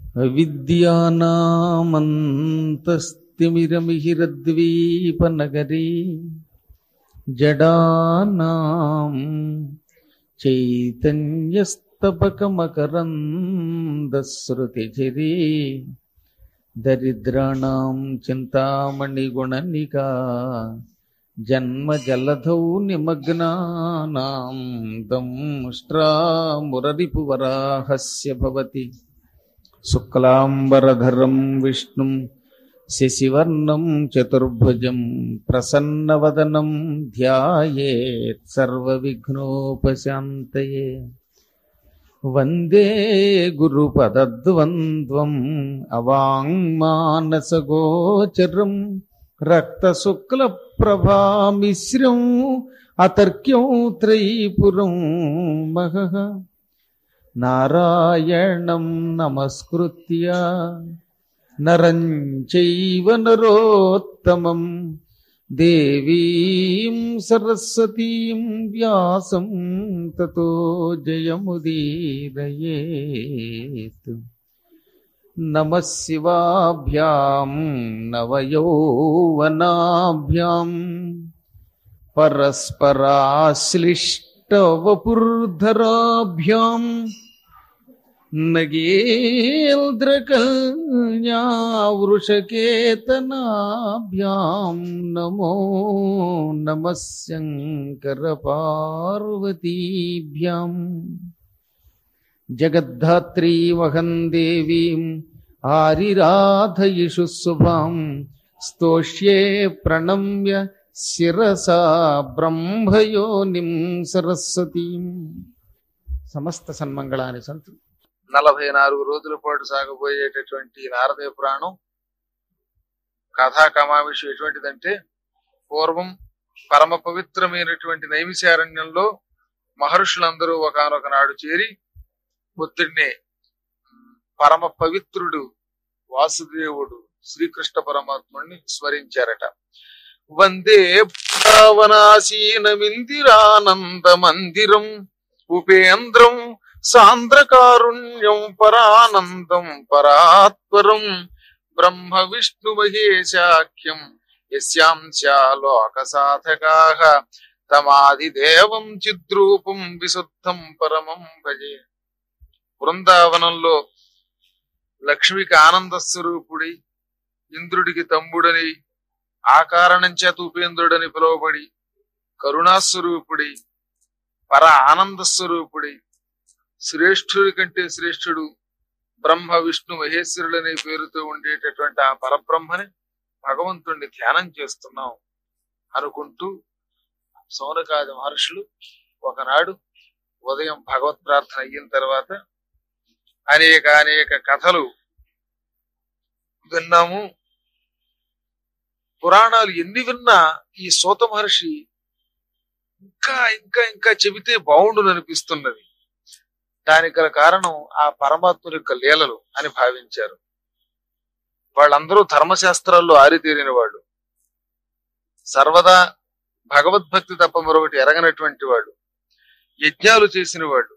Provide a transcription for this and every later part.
అవిద్యానామంతస్తిమిరమిహిరద్వీపనగరీ జడానాం చైతన్యస్తపకమకరందశ్రుతిచిరీ దరిద్రాణం చింతామణిగుణనికా జన్మజలధౌ నిమగ్నానాం దంష్ట్రామురరిపువరాహస్య భవతి శుక్లాంబరధరం విష్ణుం శశివర్ణం చతుర్భుజం ప్రసన్నవదనం ధ్యాయేత్ సర్వవిఘ్నోపశాంతయే వందే గురుపదద్వంద్వం అవాంగ్మానసగోచరం రక్తశుక్లప్రభామిశ్రం అతర్క్యం త్రైపురం మహః నారాయణం నమస్కృత్య నరం చైవ నరోత్తమం దేవీం సరస్వతీం వ్యాసం తతో జయముదీరయేత్ నమ శివాభ్యాం నవయౌవనాభ్యాం పరస్పరాశ్లిష్టవపుర్ధరాభ్యాం నగేంద్రకల్యావృషకేతనాభ్యాం నమో నమ శంకరపార్వతీభ్యాం జగద్ధాత్రీమహం దేవీం ఆరిరాధయిషు శుభాం స్తోష్యే ప్రణమ్య శిరసా బ్రహ్మయోనిం సరస్వతీం సమస్త సన్మంగళాన్ని సంతు నలభై నాలుగు రోజుల పాటు సాగబోయేటటువంటి నారదయ పురాణం కథా కమావిషం ఎటువంటిదంటే పూర్వం పరమ పవిత్రమైనటువంటి నైమిశారణ్యంలో మహర్షులందరూ ఒకనొక నాడు చేరి పొద్దున్నే పరమ పవిత్రుడు వాసుదేవుడు శ్రీకృష్ణ పరమాత్ముడిని స్మరించారట వందే భావనాశీనమిందిరానంద మందిరం ఉపేంద్రం సాంద్రకారుణ్యం పరానందం పరాత్పరం బ్రహ్మ విష్ణు మహేశాఖ్యం యస్యాంశాలోక సాధకాః తమాదిదేవం చిద్రూపం విశుద్ధం పరమం భజే బృందావనంలో లక్ష్మికి ఆనంద స్వరూపుడి ఇంద్రుడికి తమ్ముడని ఆ కారణం చేత ఉపేంద్రుడని పిలువబడి కరుణాస్వరూపుడి పర ఆనంద స్వరూపుడి శ్రేష్ఠుడి కంటే శ్రేష్ఠుడు బ్రహ్మ విష్ణు మహేశ్వరుడనే పేరుతో ఉండేటటువంటి ఆ పరబ్రహ్మని భగవంతుణ్ణి ధ్యానం చేస్తున్నాం అనుకుంటూ సౌనకాది మహర్షులు ఒకనాడు ఉదయం భగవత్ ప్రార్థన అయిన తర్వాత అనేక అనేక కథలు విన్నాము పురాణాలు ఎన్ని విన్నా ఈ సూత మహర్షి ఇంకా ఇంకా ఇంకా చెబితే బాగుండును అనిపిస్తున్నది దానికి గల కారణం ఆ పరమాత్ముని యొక్క లీలలు అని భావించారు వాళ్ళందరూ ధర్మశాస్త్రాల్లో ఆరితేరిన వాళ్ళు సర్వదా భగవద్భక్తి తప్ప మరొకటి ఎరగనటువంటి వాడు యజ్ఞాలు చేసిన వాళ్ళు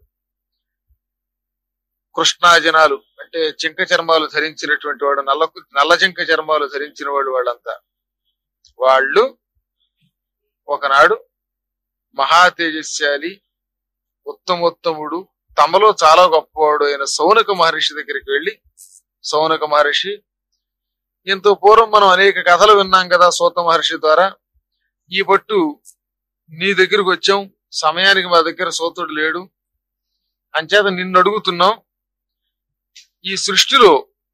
కృష్ణాజనాలు అంటే జింక చర్మాలు ధరించినటువంటి వాడు నల్ల నల్ల జింక చర్మాలు ధరించిన వాళ్ళు వాళ్ళంతా వాళ్ళు ఒకనాడు మహా తేజస్శాలి ఉత్తమోత్తముడు తమలో చాలా గొప్పవాడు అయిన సౌనక మహర్షి దగ్గరికి వెళ్ళి సౌనక మహర్షి ఎంతో పూర్వం మనం అనేక కథలు విన్నాం కదా సూత మహర్షి ద్వారా ఈ పట్టు నీ దగ్గరకు వచ్చాం సమయానికి మా దగ్గర సూతుడు లేడు అంచేత నిన్ను అడుగుతున్నాం ఈ సృష్టిలో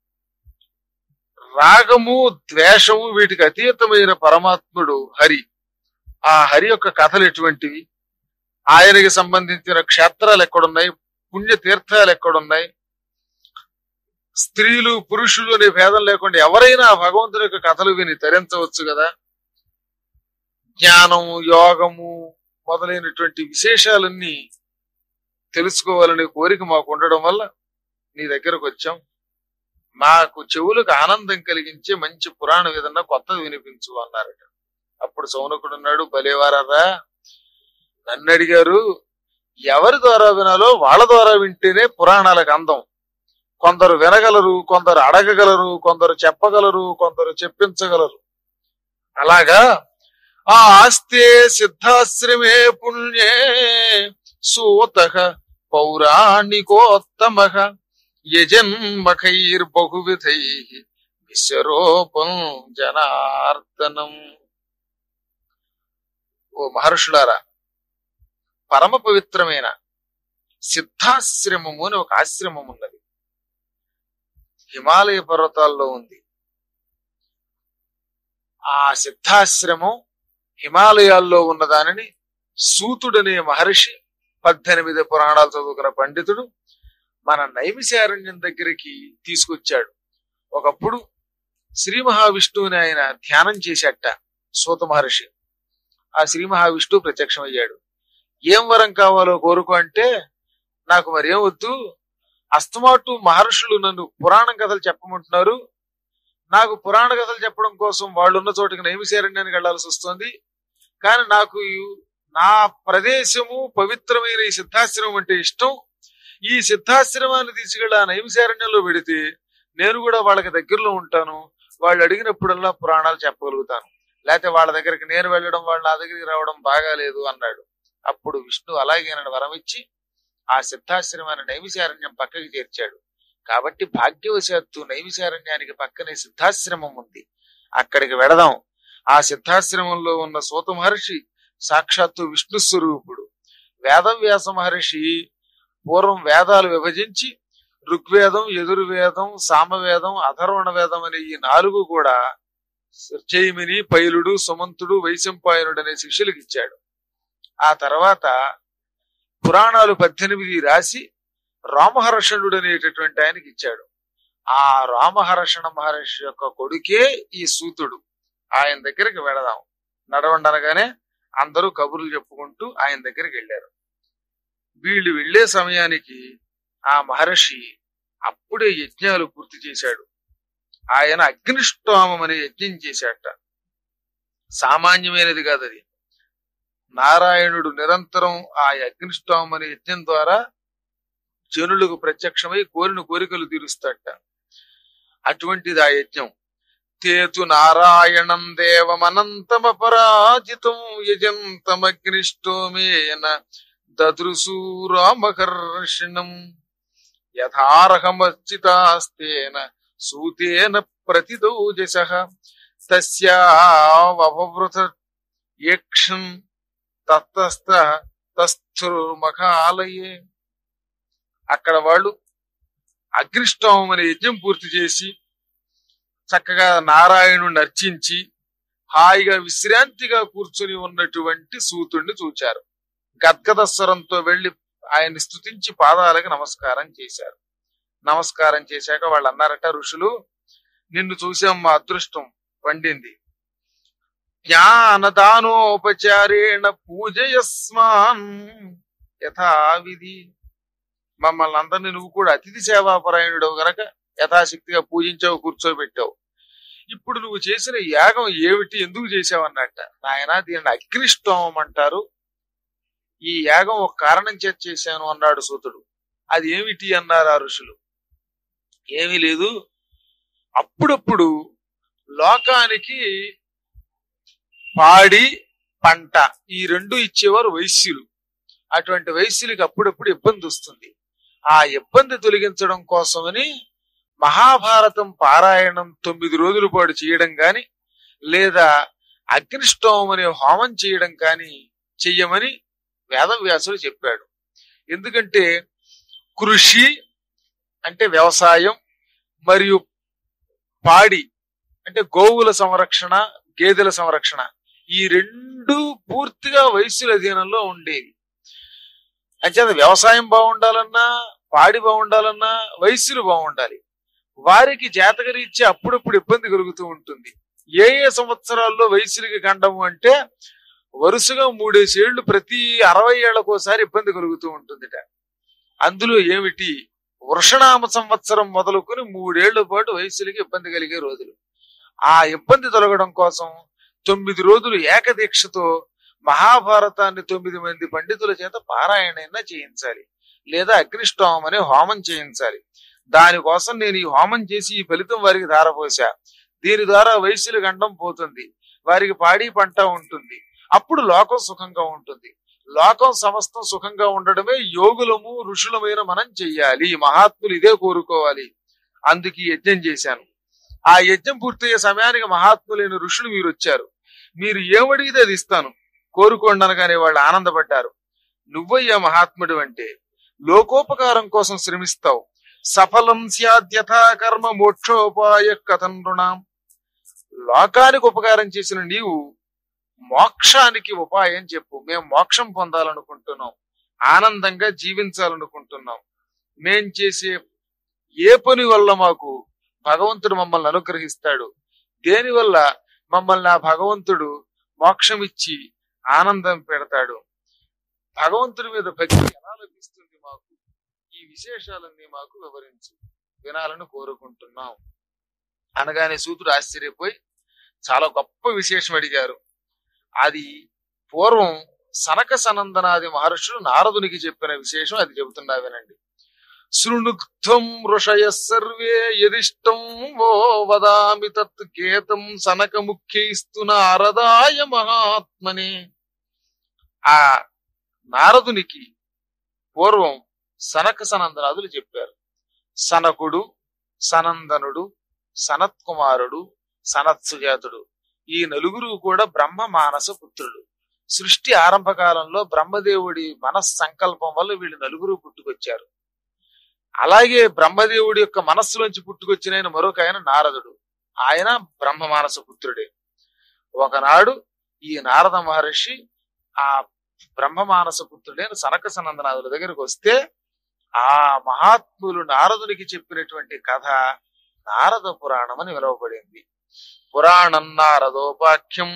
రాగము ద్వేషము వీటికి అతీతమైన పరమాత్ముడు హరి ఆ హరి యొక్క కథలు ఎటువంటివి ఆయనకి సంబంధించిన క్షేత్రాలు ఎక్కడున్నాయి పుణ్య తీర్థాలు ఎక్కడున్నాయి స్త్రీలు పురుషులు అనే భేదం లేకుండా ఎవరైనా ఆ భగవంతుని యొక్క కథలు విని తరించవచ్చు కదా జ్ఞానం యోగము మొదలైనటువంటి విశేషాలన్నీ తెలుసుకోవాలనే కోరిక మాకు ఉండడం వల్ల నీ దగ్గరకు వచ్చాం మాకు చెవులకు ఆనందం కలిగించే మంచి పురాణం ఏదన్నా కొత్తది వినిపించు అన్నారట అప్పుడు సౌనకుడు ఉన్నాడు భలేవారా నన్ను అడిగారు ఎవరి ద్వారా వినాలో వాళ్ళ ద్వారా వింటేనే పురాణాలకు అందం కొందరు వినగలరు కొందరు అడగగలరు కొందరు చెప్పగలరు కొందరు చెప్పించగలరు అలాగా ఆ ఆస్తే సిద్ధాశ్రమే పుణ్యే సూత పౌరాణికోత్తమ యజన్మఖైర్బహువిధై విశ్వరూపం జనార్దనం ఓ మహర్షులారా పరమ పవిత్రమైన సిద్ధాశ్రమము అని ఒక ఆశ్రమం ఉన్నది హిమాలయ పర్వతాల్లో ఉంది ఆ సిద్ధాశ్రమం హిమాలయాల్లో ఉన్న దానిని సూతుడనే మహర్షి పద్దెనిమిది పురాణాలు చదువుకున్న పండితుడు మన నైమిశారణ్యం దగ్గరికి తీసుకొచ్చాడు ఒకప్పుడు శ్రీ మహావిష్ణువుని ఆయన ధ్యానం చేశాట సూత మహర్షి ఆ శ్రీ మహావిష్ణువు ప్రత్యక్షమయ్యాడు ఏం వరం కావాలో కోరుకో అంటే నాకు మరేం వద్దు అస్తమాటు మహర్షులు నన్ను పురాణం కథలు చెప్పమంటున్నారు నాకు పురాణ కథలు చెప్పడం కోసం వాళ్ళు ఉన్న చోటికి నైమిశారణ్యానికి వెళ్లాల్సి వస్తుంది కానీ నాకు నా ప్రదేశము పవిత్రమైన ఈ సిద్ధాశ్రమం అంటే ఇష్టం ఈ సిద్ధాశ్రమాన్ని తీసుకెళ్ళి ఆ నైమిశారణ్యంలో పెడితే నేను కూడా వాళ్ళకి దగ్గరలో ఉంటాను వాళ్ళు అడిగినప్పుడల్లా పురాణాలు చెప్పగలుగుతాను లేకపోతే వాళ్ళ దగ్గరికి నేను వెళ్ళడం వాళ్ళు నా దగ్గరికి రావడం బాగాలేదు అన్నాడు అప్పుడు విష్ణు అలాగే నన్ను వరం ఇచ్చి ఆ సిద్ధాశ్రమాన్ని నైమిశారణ్యం పక్కకి చేర్చాడు కాబట్టి భాగ్యవశాత్తు నైమిశారణ్యానికి పక్కనే సిద్ధాశ్రమం ఉంది అక్కడికి వెడదాం ఆ సిద్ధాశ్రమంలో ఉన్న సూత మహర్షి సాక్షాత్తు విష్ణు స్వరూపుడు వేదవ్యాస మహర్షి పూర్వం వేదాలు విభజించి ఋగ్వేదం యజుర్వేదం సామవేదం అథర్వణ వేదం అనే ఈ నాలుగు కూడా జైమిని పైలుడు సుమంతుడు వైశంపాయనుడు అనే శిష్యులకు ఇచ్చాడు ఆ తర్వాత పురాణాలు పద్దెనిమిది రాసి రామహర్షణుడు అనేటటువంటి ఆయనకి ఇచ్చాడు ఆ రామహర్షణ మహర్షి యొక్క కొడుకే ఈ సూతుడు ఆయన దగ్గరికి వెళదాం నడవండనగానే అందరూ కబుర్లు చెప్పుకుంటూ ఆయన దగ్గరికి వెళ్ళారు వీళ్ళు వెళ్లే సమయానికి ఆ మహర్షి అప్పుడే యజ్ఞాలు పూర్తి చేశాడు ఆయన అగ్నిష్టోమం అనే యజ్ఞం చేశాట సామాన్యమైనది కాదు అది నారాయణుడు నిరంతరం ఆ అగ్నిష్టోమం అనే యజ్ఞం ద్వారా జనులకు ప్రత్యక్షమై కోరిన కోరికలు తీరుస్తాట అటువంటిది ఆ యజ్ఞం తేతు నారాయణం దేవమనంతమపరాజితం యజంతమగ్నిష్టోమేన దదృశూ రామకర్షణం యథార్హమర్చితాస్తేన సూతేన ప్రతిదౌజస తస్యావవృత యక్షం తత్తస్థ తస్థుర్మఖాలయే అక్కడ వాళ్ళు అగ్నిష్టోమం అనే యజ్ఞం పూర్తి చేసి చక్కగా నారాయణుడిని అర్చించి హాయిగా విశ్రాంతిగా కూర్చుని ఉన్నటువంటి సూతుడిని చూచారు గద్గద స్వరంతో వెళ్లి ఆయన్ని స్తుతించి పాదాలకు నమస్కారం చేశారు నమస్కారం చేశాక వాళ్ళు అన్నారట ఋషులు నిన్ను చూసాం మా అదృష్టం పండింది జ్ఞానదానోపచారేణ పూజయస్మాన్ యథావిధి మమ్మల్ని అందరినీ నువ్వు కూడా అతిథి సేవాపరాయణుడు గనక యథాశక్తిగా పూజించావు కూర్చోబెట్టావు ఇప్పుడు నువ్వు చేసిన యాగం ఏమిటి ఎందుకు చేసావన్నట్ట నాయన దీనిని అగ్నిష్టోమం అంటారు ఈ యాగం ఒక కారణం చేత చేశాను అన్నాడు సూతుడు అది ఏమిటి అన్నారు ఆ ఋషులు ఏమీ లేదు అప్పుడప్పుడు లోకానికి పాడి పంట ఈ రెండు ఇచ్చేవారు వైశ్యులు అటువంటి వైశ్యులకి అప్పుడప్పుడు ఇబ్బంది వస్తుంది ఆ ఇబ్బంది తొలగించడం కోసమని మహాభారతం పారాయణం తొమ్మిది రోజుల పాటు చేయడం గాని లేదా అగ్నిష్టోమం అనే హోమం చేయడం కానీ చెయ్యమని వేదవ్యాసుడు చెప్పాడు ఎందుకంటే కృషి అంటే వ్యవసాయం మరియు పాడి అంటే గోవుల సంరక్షణ గేదెల సంరక్షణ ఈ రెండు పూర్తిగా వయస్సుల అధీనంలో ఉండేవి అంచేత వ్యవసాయం బాగుండాలన్నా పాడి బాగుండాలన్నా వయస్సులు బాగుండాలి వారికి జాతకరీత్యా అప్పుడప్పుడు ఇబ్బంది కలుగుతూ ఉంటుంది ఏ ఏ సంవత్సరాల్లో వయసులకి గండము అంటే వరుసగా మూడేసేళ్లు ప్రతి అరవై ఏళ్లకోసారి ఇబ్బంది కలుగుతూ ఉంటుందిట అందులో ఏమిటి వృషణామ సంవత్సరం మొదలుకొని మూడేళ్ల పాటు వయసులకి ఇబ్బంది కలిగే రోజులు ఆ ఇబ్బంది తొలగడం కోసం తొమ్మిది రోజులు ఏకదీక్షతో మహాభారతాన్ని తొమ్మిది మంది పండితుల చేత పారాయణైనా చేయించాలి లేదా అగ్నిష్టోమం అనే హోమం చేయించాలి దానికోసం నేను ఈ హోమం చేసి ఈ ఫలితం వారికి ధారపోసా దీని ద్వారా వయసులు గండం పోతుంది వారికి పాడి పంట ఉంటుంది అప్పుడు లోకం సుఖంగా ఉంటుంది లోకం సమస్తం సుఖంగా ఉండడమే యోగులము ఋషులమైన మనం చెయ్యాలి మహాత్ములు ఇదే కోరుకోవాలి అందుకు ఈ యజ్ఞం చేశాను ఆ యజ్ఞం పూర్తయ్యే సమయానికి మహాత్ములైన ఋషులు మీరు వచ్చారు మీరు ఏమడిగితే అది ఇస్తాను కోరుకోండి అనగానే వాళ్ళు ఆనందపడ్డారు నువ్వయ్యా మహాత్ముడు అంటే లోకోపకారం కోసం శ్రమిస్తావు సఫలం స్యాద్యథా కర్మ మోక్షోపాయ కథనృణాం లోకానికి ఉపకారం చేసిన నీవు మోక్షానికి ఉపాయం చెప్పు మేము మోక్షం పొందాలనుకుంటున్నాం ఆనందంగా జీవించాలనుకుంటున్నాం మేం చేసే ఏ పని వల్ల మాకు భగవంతుడు మమ్మల్ని అనుగ్రహిస్తాడు దేని వల్ల మమ్మల్ని ఆ భగవంతుడు మోక్షం ఇచ్చి ఆనందం పెడతాడు భగవంతుడి మీద భక్తి ఎలా లభిస్తుంది మాకు ఈ విశేషాలన్నీ మాకు వివరించు వినాలని కోరుకుంటున్నాం అనగానే సూతుడు ఆశ్చర్యపోయి చాలా గొప్ప విశేషం అడిగారు అది పూర్వం సనక సనందనాది మహర్షులు నారదునికి చెప్పిన విశేషం అది చెబుతున్నా వినండి శృణుక్తం ఋషయ సర్వే యదిష్టం వో వదామి తత్ కేతం సనక ముఖ్యైస్తు నారదాయ మహాత్మనే ఆ నారదునికి పూర్వం సనక సనందనాదులు చెప్పారు సనకుడు సనందనుడు సనత్కుమారుడు సనత్సుజాతుడు ఈ నలుగురు కూడా బ్రహ్మ మానస పుత్రులు సృష్టి ఆరంభ కాలంలో బ్రహ్మదేవుడి మనస్సంకల్పం వల్ల వీళ్ళు నలుగురు పుట్టుకొచ్చారు అలాగే బ్రహ్మదేవుడి యొక్క మనస్సులోంచి పుట్టుకొచ్చిన ఆయన మరొక ఆయన నారదుడు ఆయన బ్రహ్మ మానస పుత్రుడే ఒకనాడు ఈ నారద మహర్షి ఆ బ్రహ్మ మానస పుత్రుడైన సనక సనందనాథుల దగ్గరికి వస్తే ఆ మహాత్ములు నారదునికి చెప్పినటువంటి కథ నారద పురాణం అని పిలువబడింది పురాణం నారదోపాఖ్యం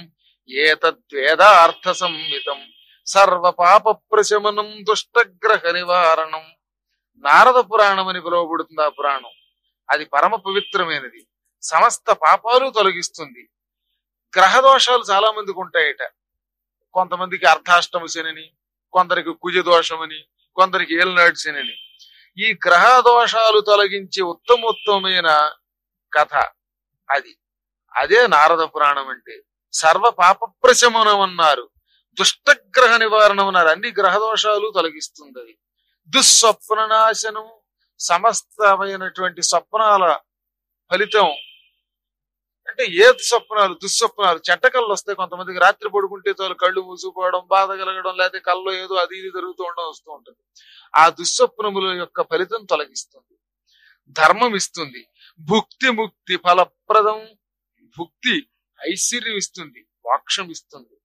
ఏతద్వేదార్థ సంహితం సర్వ పాప ప్రశమనం దుష్టగ్రహ నివారణం నారద పురాణం అని పిలువబడుతుంది ఆ పురాణం అది పరమ పవిత్రమైనది సమస్త పాపాలు తొలగిస్తుంది గ్రహ దోషాలు చాలా మందికి ఉంటాయట కొంతమందికి అర్ధాష్టమ శనిని కొందరికి కుజ దోషమని కొందరికి ఏలనాడు శనిని ఈ గ్రహ దోషాలు తొలగించే ఉత్తమోత్తమైన కథ అది అదే నారద పురాణం అంటే సర్వ పాప ప్రశమనం అన్నారు దుష్టగ్రహ నివారణం అన్నారు అన్ని గ్రహ దోషాలు తొలగిస్తుంది అది దుస్వప్న నాశనం సమస్తమైనటువంటి స్వప్నాల ఫలితం అంటే ఏ స్వప్నాలు దుస్వప్నాలు చెట్టకళ్ళు వస్తాయి కొంతమందికి రాత్రి పడుకుంటే చాలు కళ్ళు మూసుకుపోవడం బాధ కలగడం లేకపోతే కళ్ళు ఏదో అది ఇది జరుగుతూ ఉండడం వస్తూ ఉంటుంది ఆ దుస్వప్నముల యొక్క ఫలితం తొలగిస్తుంది ధర్మం ఇస్తుంది భుక్తి ముక్తి ఫలప్రదం భుక్తి ఐశ్వర్యం ఇస్తుంది మోక్షం ఇస్తుంది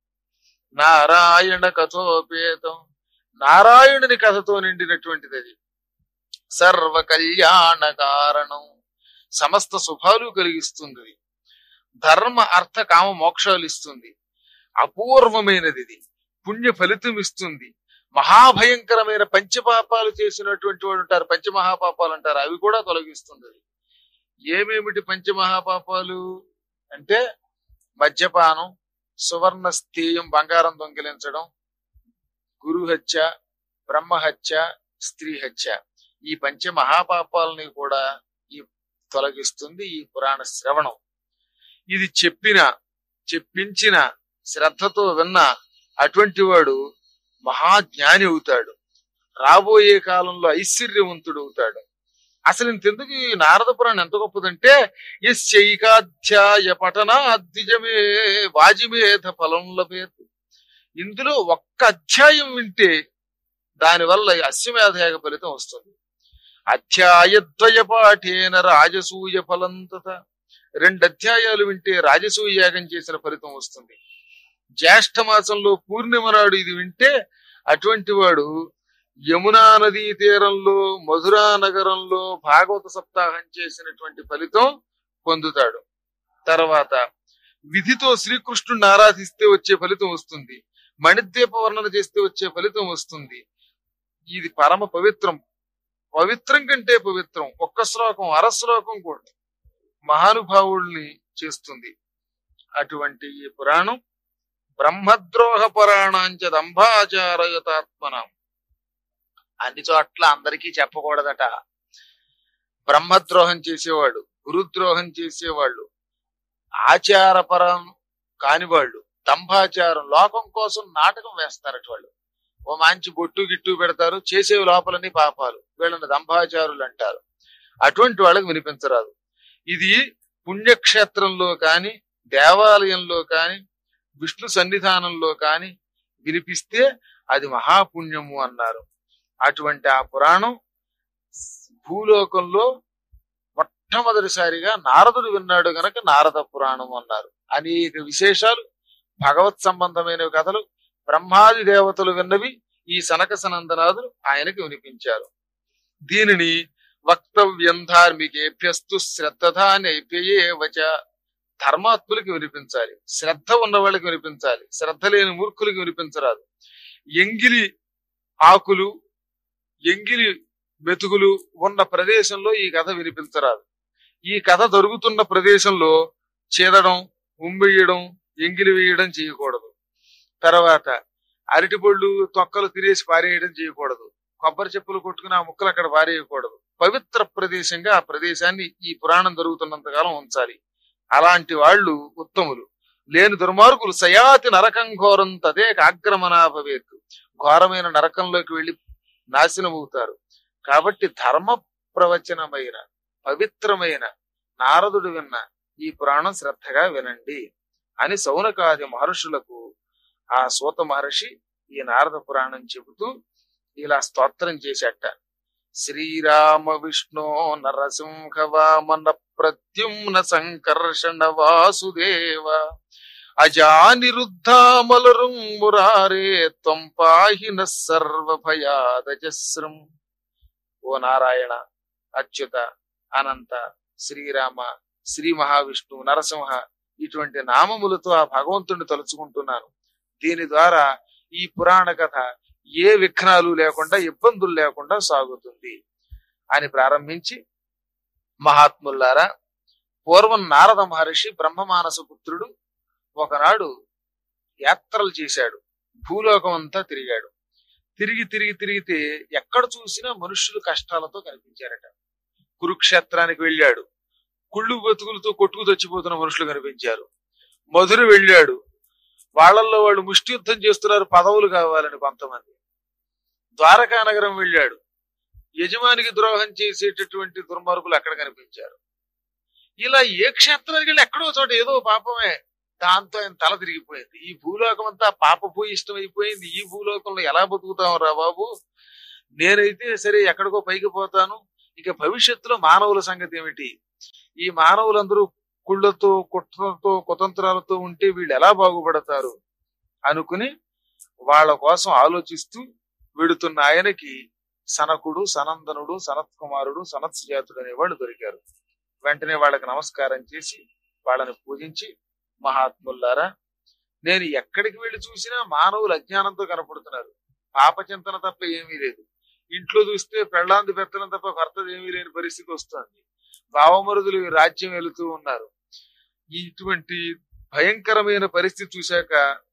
నారాయణ కథోపేతం నారాయణుని కథతో నిండినటువంటిది అది సర్వ కళ్యాణ కారణం సమస్త శుభాలు కలిగిస్తుంది ఇది. ధర్మ అర్థ కామ మోక్షాలు ఇస్తుంది అపూర్వమైనది ఇది పుణ్య ఫలితం ఇస్తుంది మహాభయంకరమైన పంచపాపాలు చేసినటువంటి వాడు ఉంటారు పంచమహాపాపాలు అంటారు అవి కూడా తొలగిస్తుంది అది. ఏమేమిటి పంచమహాపాపాలు అంటే మద్యపానం సువర్ణ స్థేయం బంగారం దొంగిలించడం గురు హత్య బ్రహ్మహత్య స్త్రీ హత్య ఈ పంచ మహాపాపాలని కూడా ఈ తొలగిస్తుంది ఈ పురాణ శ్రవణం ఇది చెప్పిన చెప్పించిన శ్రద్ధతో విన్న అటువంటి వాడు మహాజ్ఞాని అవుతాడు రాబోయే కాలంలో ఐశ్వర్యవంతుడు అవుతాడు అసలు ఇంతెందుకు ఈ నారద పురాణం ఎంత గొప్పదంటే ఎస్యైకాధ్యాయ పఠన అద్విజమే వాజిమేధ ఫలం లభేత్ ఇందులో ఒక్క అధ్యాయం వింటే దానివల్ల అశ్వమేధయాగ ఫలితం వస్తుంది అధ్యాయద్వయ పాఠేన రాజసూయ ఫలం తథ రెండు అధ్యాయాలు వింటే రాజసూయ యాగం చేసిన ఫలితం వస్తుంది జ్యేష్ఠ మాసంలో పూర్ణిమ నాడు ఇది వింటే అటువంటి వాడు యమునా నదీ తీరంలో మధురా నగరంలో భాగవత సప్తాహం చేసినటువంటి ఫలితం పొందుతాడు తర్వాత విధితో శ్రీకృష్ణుడిని ఆరాధిస్తే వచ్చే ఫలితం వస్తుంది మణిద్వీప వర్ణన చేస్తే వచ్చే ఫలితం వస్తుంది ఇది పరమ పవిత్రం పవిత్రం కంటే పవిత్రం ఒక్క శ్లోకం అర శ్లోకం కూడా మహానుభావుల్ని చేస్తుంది అటువంటి ఈ పురాణం బ్రహ్మద్రోహ పురాణాంచ దంభాచారయుతాత్మనం అన్ని చోట్ల అందరికీ చెప్పకూడదట బ్రహ్మద్రోహం చేసేవాళ్ళు గురుద్రోహం చేసేవాళ్ళు ఆచారపరం కానివాళ్ళు దంభాచారం లోకం కోసం నాటకం వేస్తారట వాళ్ళు ఓ మంచి బొట్టు గిట్టు పెడతారు చేసేవి లోపలని పాపాలు వీళ్ళని దంభాచారులు అంటారు అటువంటి వాళ్ళకి వినిపించరాదు ఇది పుణ్యక్షేత్రంలో కాని దేవాలయంలో కాని విష్ణు సన్నిధానంలో కాని వినిపిస్తే అది మహాపుణ్యము అన్నారు అటువంటి ఆ పురాణం భూలోకంలో మొట్టమొదటిసారిగా నారదుడు విన్నాడు గనక నారద పురాణం అన్నారు అనేక విశేషాలు భగవత్ సంబంధమైన కథలు బ్రహ్మాది దేవతలు విన్నవి ఈ సనక సనందనాథులు ఆయనకి వినిపించారు దీనిని వక్తవ్యం ధార్మికేభ్యస్తు శ్రద్ధధానైప్యయే వచ ధర్మాత్ములకి వినిపించాలి శ్రద్ధ ఉన్న వాళ్ళకి వినిపించాలి శ్రద్ధ లేని మూర్ఖులకి వినిపించరాదు ఎంగిలి ఆకులు ఎంగిలి మెతుకులు ఉన్న ప్రదేశంలో ఈ కథ వినిపించరాదు ఈ కథ జరుగుతున్న ప్రదేశంలో చేదడం ఉమ్మెయ్యడం ఎంగిలి వేయడం చేయకూడదు తర్వాత అరటిపళ్ళు తొక్కలు తినేసి పారేయడం చేయకూడదు కొబ్బరి చెప్పులు కొట్టుకుని ఆ ముక్కలు అక్కడ పారేయకూడదు పవిత్ర ప్రదేశంగా ఆ ప్రదేశాన్ని ఈ పురాణం జరుగుతున్నంత కాలం ఉంచాలి అలాంటి వాళ్ళు ఉత్తములు లేని దుర్మార్గులు సయాతి నరకం ఘోరం తదే ఆగ్రమనాభవేత్ ఘోరమైన నరకంలోకి వెళ్లి నాశనమవుతారు కాబట్టి ధర్మ ప్రవచనమైన పవిత్రమైన నారదుడు విన్న ఈ పురాణం శ్రద్ధగా వినండి అని సౌనకాది మహర్షులకు ఆ సూత మహర్షి ఈ నారద పురాణం చెబుతూ ఇలా స్తోత్రం చేశాట శ్రీరామ విష్ణు నరసింహ వామన ప్రద్యుమ్న సంకర్షణ వాసుదేవ అజానిరుద్ధామలరుం మురారే త్వం పాహిన సర్వభయాదజస్రం ఓ నారాయణ అచ్యుత అనంత శ్రీరామ శ్రీ మహావిష్ణు నరసింహ ఇటువంటి నామములతో ఆ భగవంతుడిని తలుచుకుంటున్నాను దీని ద్వారా ఈ పురాణ కథ ఏ విఘ్నాలు లేకుండా ఇబ్బందులు లేకుండా సాగుతుంది అని ప్రారంభించి మహాత్ముల్లారా పూర్వం నారద మహర్షి బ్రహ్మమానస పుత్రుడు ఒకనాడు యాత్రలు చేశాడు భూలోకం అంతా తిరిగాడు తిరిగి తిరిగి తిరిగితే ఎక్కడ చూసినా మనుష్యులు కష్టాలతో కనిపించారట కురుక్షేత్రానికి వెళ్ళాడు కుళ్ళు బతుకులతో కొట్టుకు చచ్చిపోతున్న మనుషులు కనిపించారు మధుర వెళ్ళాడు వాళ్ళల్లో వాళ్ళు ముష్టి యుద్ధం చేస్తున్నారు పదవులు కావాలని కొంతమంది ద్వారకా నగరం వెళ్ళాడు యజమానికి ద్రోహం చేసేటటువంటి దుర్మార్గులు అక్కడ కనిపించారు ఇలా ఏ క్షేత్రానికి వెళ్ళి ఎక్కడో చోట ఏదో పాపమే దాంతో ఆయన తల తిరిగిపోయింది ఈ భూలోకం అంతా పాపపోయి ఇష్టమైపోయింది ఈ భూలోకంలో ఎలా బతుకుతాం రా బాబు నేనైతే సరే ఎక్కడికో పైకి పోతాను ఇక భవిష్యత్తులో మానవుల సంగతి ఏమిటి ఈ మానవులందరూ కుళ్ళతో కుట్రలతో కుతంత్రాలతో ఉంటే వీళ్ళు ఎలా బాగుపడతారు అనుకుని వాళ్ళ కోసం ఆలోచిస్తూ వెడుతున్న ఆయనకి సనకుడు సనందనుడు సనత్ కుమారుడు సనత్ జాతుడు అనేవాళ్ళు దొరికారు వెంటనే వాళ్ళకి నమస్కారం చేసి వాళ్ళని పూజించి మహాత్ముల్లారా నేను ఎక్కడికి వెళ్ళి చూసినా మానవులు అజ్ఞానంతో కనపడుతున్నారు పాపచింతన తప్ప ఏమీ లేదు ఇంట్లో చూస్తే పెళ్ళాంది పెత్తనం తప్ప భర్తది ఏమీ లేని పరిస్థితి వస్తుంది భావమరుదులు రాజ్యం వెళుతూ ఉన్నారు ఇటువంటి భయంకరమైన పరిస్థితి చూశాక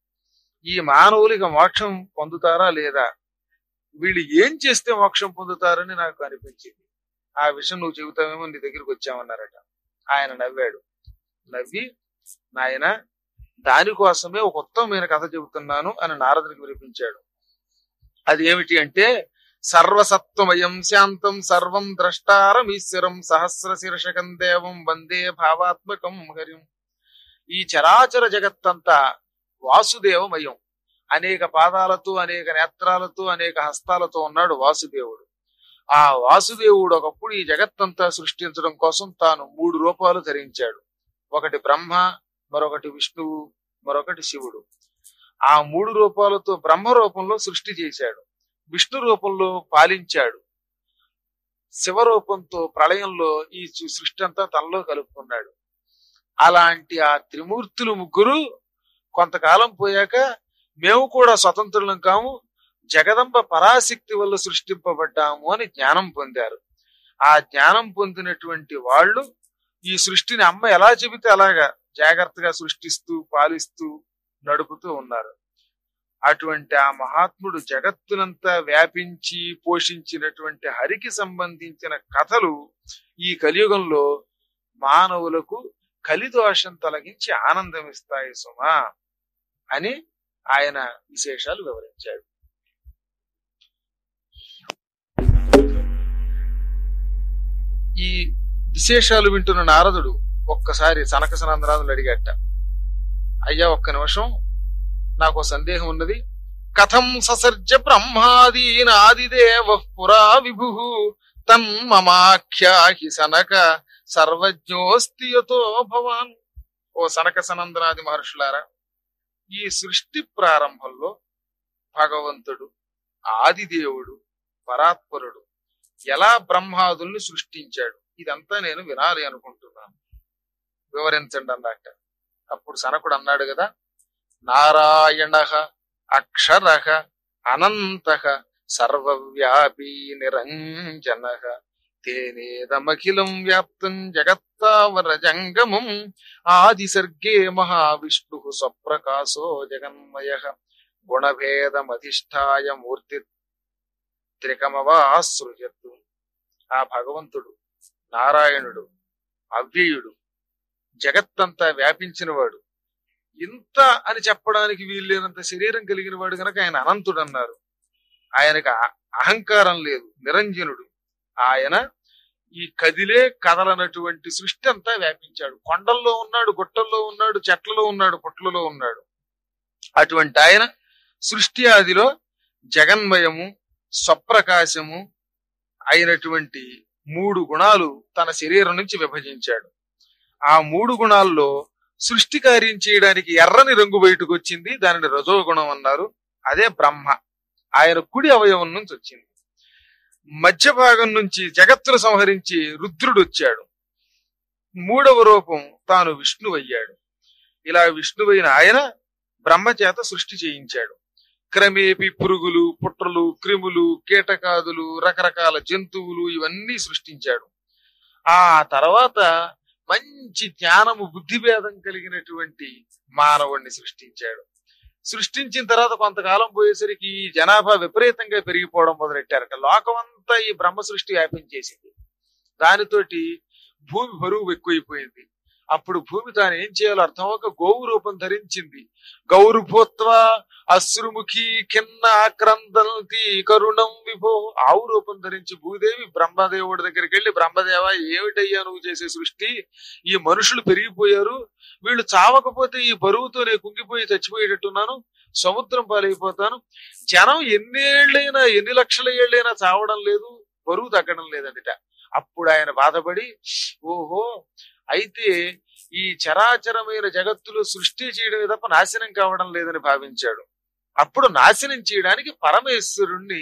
ఈ మానవులకి మోక్షం పొందుతారా లేదా వీళ్ళు ఏం చేస్తే మోక్షం పొందుతారని నాకు అనిపించింది ఆ విషయం నువ్వు చెబుతావేమో నీ దగ్గరికి వచ్చామన్నారట ఆయన నవ్వాడు నవ్వి నాయన దానికోసమే ఒక ఉత్తమమైన కథ చెబుతున్నాను అని నారదునికి వినిపించాడు అది ఏమిటి అంటే సర్వసత్వమయం శాంతం సర్వం ద్రష్టారం ఈశ్వరం సహస్ర శీర్షకం దేవం వందే భావాత్మకం హరిం ఈ చరాచర జగత్తంతా వాసుదేవమయం అనేక పాదాలతో అనేక నేత్రాలతో అనేక హస్తాలతో ఉన్నాడు వాసుదేవుడు ఆ వాసుదేవుడు ఒకప్పుడు ఈ జగత్తంతా సృష్టించడం కోసం తాను మూడు రూపాలు ధరించాడు ఒకటి బ్రహ్మ మరొకటి విష్ణువు మరొకటి శివుడు ఆ మూడు రూపాలతో బ్రహ్మ రూపంలో సృష్టి చేశాడు విష్ణు రూపంలో పాలించాడు శివ రూపంతో ప్రళయంలో ఈ సు- సృష్టి అంతా తనలో కలుపుకున్నాడు అలాంటి ఆ త్రిమూర్తులు ముగ్గురు కొంతకాలం పోయాక మేము కూడా స్వతంత్రులం కాము జగదంబ పరాశక్తి వల్ల సృష్టింపబడ్డాము అని జ్ఞానం పొందారు ఆ జ్ఞానం పొందినటువంటి వాళ్ళు ఈ సృష్టిని అమ్మ ఎలా చెబితే అలాగా జాగ్రత్తగా సృష్టిస్తూ పాలిస్తూ నడుపుతూ ఉన్నారు అటువంటి ఆ మహాత్ముడు జగత్తునంతా వ్యాపించి పోషించినటువంటి హరికి సంబంధించిన కథలు ఈ కలియుగంలో మానవులకు కలిదోషం తొలగించి ఆనందం ఇస్తాయి సుమా అని ఆయన విశేషాలు వివరించాడు ఈ విశేషాలు వింటున్న నారదుడు ఒక్కసారి సనక సనందనాథులు అడిగట అయ్యా ఒక్క నిమిషం నాకు ఒక సందేహం ఉన్నది కథం ససర్జ బ్రహ్మాదీనాదిదేవ పురా విభు తన్ మమాఖ్యాహి సనక సర్వజ్ఞోస్తి యతో భవాన్ ఓ సనక సనందనాది మహర్షులారా ఈ సృష్టి ప్రారంభంలో భగవంతుడు ఆదిదేవుడు పరాత్పరుడు ఎలా బ్రహ్మాదుల్ని సృష్టించాడు ఇదంతా నేను వినాలి అనుకుంటున్నాను వివరించండి అన్నట్ట అప్పుడు సనకుడు అన్నాడు కదా నారాయణ అక్షర అనంత సర్వవ్యాపీ నిరంజన తేనేదమఖిలం వ్యాప్తం జగత్తావర జంగమం ఆదిసర్గే మహావిష్ణు స్వప్రకాశో జగన్మయ గుణభేదమధిష్టాయ మూర్తి త్రికమవాసృజత్తు ఆ భగవంతుడు నారాయణుడు అవ్యయుడు జగత్తంతా వ్యాపించినవాడు ఇంత అని చెప్పడానికి వీల్లేనంత శరీరం కలిగిన వాడు గనక ఆయన అనంతుడు అన్నారు ఆయనకు అ- అహంకారం లేదు నిరంజనుడు ఆయన ఈ కదిలే కదలనటువంటి సృష్టి అంతా వ్యాపించాడు కొండల్లో ఉన్నాడు గుట్టల్లో ఉన్నాడు చెట్లలో ఉన్నాడు పుట్లలో ఉన్నాడు అటువంటి ఆయన సృష్టి ఆదిలో జగన్మయము స్వప్రకాశము అయినటువంటి మూడు గుణాలు తన శరీరం నుంచి విభజించాడు ఆ మూడు గుణాల్లో సృష్టి కార్యం చేయడానికి ఎర్రని రంగు బయటకు వచ్చింది దానిని రజోగుణం అన్నారు అదే బ్రహ్మ ఆయన కుడి అవయవం నుంచి వచ్చింది మధ్య భాగం నుంచి జగత్తును సంహరించి రుద్రుడు వచ్చాడు మూడవ రూపం తాను విష్ణువయ్యాడు ఇలా విష్ణువైన ఆయన బ్రహ్మ చేత సృష్టి చేయించాడు క్రమేపి పురుగులు పుట్రలు క్రిములు కీటకాదులు రకరకాల జంతువులు ఇవన్నీ సృష్టించాడు ఆ తర్వాత మంచి జ్ఞానము బుద్ధి భేదం కలిగినటువంటి మానవుణ్ణి సృష్టించాడు సృష్టించిన తర్వాత కొంతకాలం పోయేసరికి ఈ జనాభా విపరీతంగా పెరిగిపోవడం మొదలెట్టారట లోకమంతా ఈ బ్రహ్మ సృష్టి వ్యాపించేసింది దానితోటి భూమి బరువు ఎక్కువైపోయింది అప్పుడు భూమి తాను ఏం చేయాలో అర్థం ఒక గోవు రూపం ధరించింది గౌరు భూత్వ అశ్రుముఖి కిన్న ఆక్రందనతి కరుణం విభో ఆవు రూపం ధరించి భూదేవి బ్రహ్మదేవుడి దగ్గరికి వెళ్ళి బ్రహ్మదేవ ఏమిటయ్యా నువ్వు చేసే సృష్టి ఈ మనుషులు పెరిగిపోయారు వీళ్ళు చావకపోతే ఈ బరువుతో నేను కుంగిపోయి చచ్చిపోయేటట్టున్నాను సముద్రం పాలైపోతాను జనం ఎన్నేళ్ళైనా ఎన్ని లక్షల ఏళ్ళైనా చావడం లేదు బరువు తగ్గడం లేదండిట అప్పుడు ఆయన బాధపడి ఓహో అయితే ఈ చరాచరమైన జగత్తులో సృష్టి చేయడమే తప్ప నాశనం కావడం లేదని భావించాడు అప్పుడు నాశనం చేయడానికి పరమేశ్వరుణ్ణి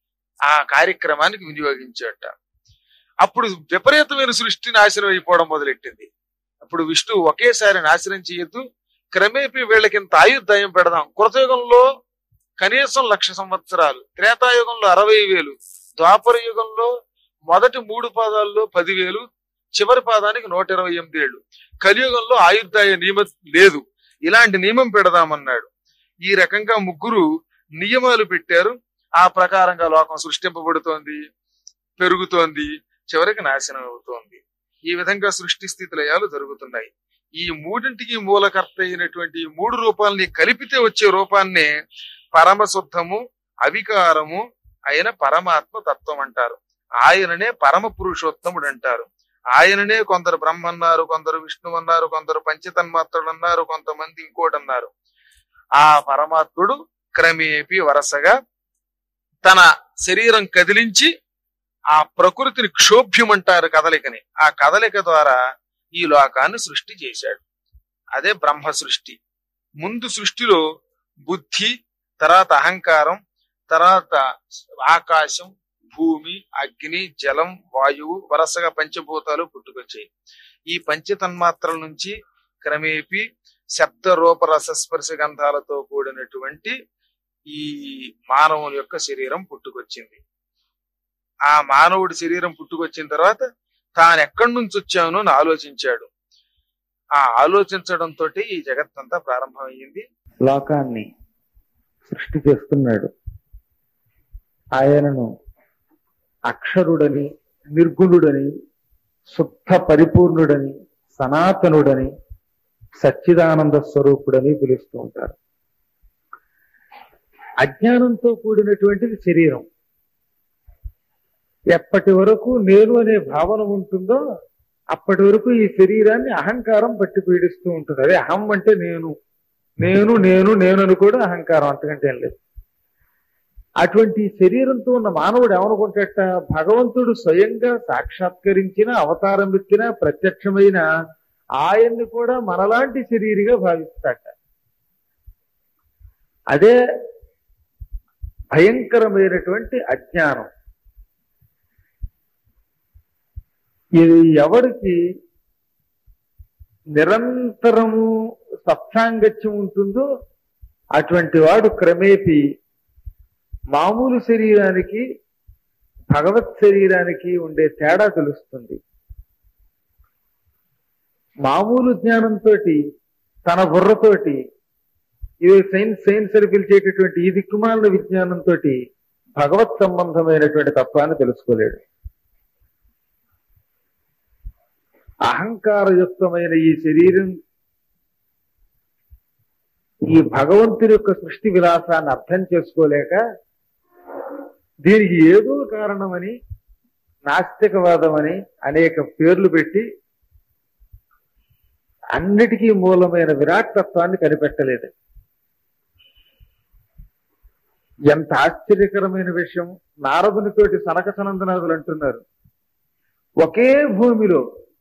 ఆ కార్యక్రమానికి వినియోగించాట అప్పుడు విపరీతమైన సృష్టి నాశనం అయిపోవడం మొదలెట్టింది అప్పుడు విష్ణు ఒకేసారి నాశనం చేయొద్దు క్రమేపీ వీళ్ళకి ఇంత ఆయుర్దాయం పెడదాం కృతయుగంలో కనీసం లక్ష సంవత్సరాలు త్రేతాయుగంలో అరవై వేలు ద్వాపర యుగంలో మొదటి మూడు పాదాల్లో పదివేలు చివరి పాదానికి నూట ఇరవై ఎనిమిది ఏళ్ళు కలియుగంలో ఆయుర్దాయ నియమం లేదు ఇలాంటి నియమం పెడదామన్నాడు ఈ రకంగా ముగ్గురు నియమాలు పెట్టారు ఆ ప్రకారంగా లోకం సృష్టింపబడుతోంది పెరుగుతోంది చివరికి నాశనం అవుతోంది ఈ విధంగా సృష్టి స్థితి లయాలు జరుగుతున్నాయి ఈ మూడింటికి మూలకర్త అయినటువంటి ఈ మూడు రూపాలని కలిపితే వచ్చే రూపాన్నే పరమశుద్ధము అవికారము అయిన పరమాత్మ తత్వం అంటారు ఆయననే పరమ పురుషోత్తముడు అంటారు ఆయననే కొందరు బ్రహ్మ అన్నారు కొందరు విష్ణు అన్నారు కొందరు పంచతన్మాత్రుడు అన్నారు కొంతమంది ఇంకోటి అన్నారు ఆ పరమాత్ముడు క్రమేపీ వరసగా తన శరీరం కదిలించి ఆ ప్రకృతిని క్షోభ్యం అంటారు కదలికని ఆ కదలిక ద్వారా ఈ లోకాన్ని సృష్టి చేశాడు అదే బ్రహ్మ సృష్టి ముందు సృష్టిలో బుద్ధి తర్వాత అహంకారం తర్వాత ఆకాశం భూమి అగ్ని జలం వాయువు వరుసగా పంచభూతాలు పుట్టుకొచ్చాయి ఈ పంచతన్మాత్రల నుంచి క్రమేపీ శబ్ద రూప రసస్పర్శ గంధాలతో కూడినటువంటి ఈ మానవుని యొక్క శరీరం పుట్టుకొచ్చింది ఆ మానవుడి శరీరం పుట్టుకొచ్చిన తర్వాత తాను ఎక్కడి నుంచి వచ్చానో అని ఆలోచించాడు ఆ ఆలోచించడంతో ఈ జగత్తంతా ప్రారంభమయ్యింది లోకాన్ని సృష్టి చేస్తున్నాడు ఆయనను అక్షరుడని నిర్గుణుడని శుద్ధ పరిపూర్ణుడని సనాతనుడని సచ్చిదానంద స్వరూపుడని పిలుస్తూ ఉంటారు అజ్ఞానంతో కూడినటువంటిది శరీరం ఎప్పటి వరకు నేను అనే భావన ఉంటుందో అప్పటి వరకు ఈ శరీరాన్ని అహంకారం పట్టి పీడిస్తూ ఉంటుంది అదే అహం అంటే నేను నేను నేను నేను అని కూడా అహంకారం అంతకంటే ఏం లేదు అటువంటి శరీరంతో ఉన్న మానవుడు ఏమనుకుంటాట భగవంతుడు స్వయంగా సాక్షాత్కరించిన అవతారం ఎత్తిన ప్రత్యక్షమైన ఆయన్ని కూడా మనలాంటి శరీరిగా భావిస్తాట అదే భయంకరమైనటువంటి అజ్ఞానం ఇది ఎవరికి నిరంతరము సత్సాంగత్యం ఉంటుందో అటువంటి వాడు క్రమేపీ మామూలు శరీరానికి భగవత్ శరీరానికి ఉండే తేడా తెలుస్తుంది మామూలు జ్ఞానంతో తన బుర్రతోటి ఇది సైన్స్ సైన్స్ అని పిలిచేటటువంటి ఈ దిక్కుమాలిన విజ్ఞానంతో భగవత్ సంబంధమైనటువంటి తత్వాన్ని తెలుసుకోలేడు అహంకారయుక్తమైన ఈ శరీరం ఈ భగవంతుని యొక్క సృష్టి విలాసాన్ని అర్థం చేసుకోలేక దీనికి ఏదో కారణమని నాస్తికవాదం అని అనేక పేర్లు పెట్టి అన్నిటికీ మూలమైన విరాట్ తత్వాన్ని కనిపెట్టలేదు ఎంత ఆశ్చర్యకరమైన విషయం నారదునితోటి సనక సనందనాథులు అంటున్నారు ఒకే భూమిలో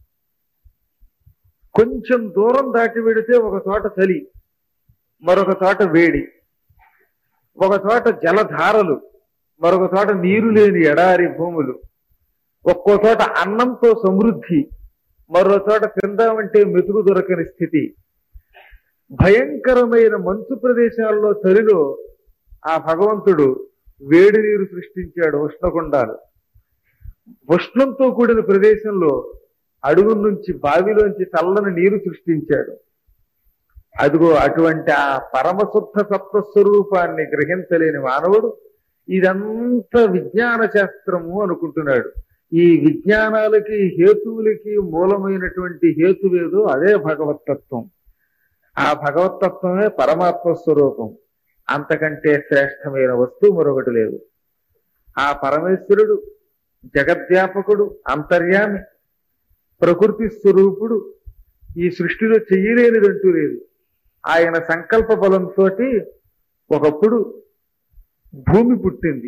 కొంచెం దూరం దాటి వెడితే ఒక చోట చలి మరొక చోట వేడి ఒక చోట జలధారలు మరొక చోట నీరు లేని ఎడారి భూములు ఒక్కో చోట అన్నంతో సమృద్ధి మరో చోట తిందామంటే మెతుకు దొరకని స్థితి భయంకరమైన మంచు ప్రదేశాల్లో చలిలో ఆ భగవంతుడు వేడి నీరు సృష్టించాడు ఉష్ణకుండాలు ఉష్ణంతో కూడిన ప్రదేశంలో అడుగు నుంచి బావిలోంచి చల్లని నీరు సృష్టించాడు అదిగో అటువంటి ఆ పరమశుద్ధ సత్వస్వరూపాన్ని గ్రహించలేని మానవుడు ఇదంతా విజ్ఞాన శాస్త్రము అనుకుంటున్నాడు ఈ విజ్ఞానాలకి హేతువులకి మూలమైనటువంటి హేతువేదో అదే భగవతత్వం ఆ భగవతత్వమే పరమాత్మ స్వరూపం అంతకంటే శ్రేష్టమైన వస్తువు మరొకటి లేదు ఆ పరమేశ్వరుడు జగద్వ్యాపకుడు అంతర్యామి ప్రకృతి స్వరూపుడు ఈ సృష్టిలో చెయ్యలేనిదంటూ లేదు ఆయన సంకల్ప బలంతో ఒకప్పుడు భూమి పుట్టింది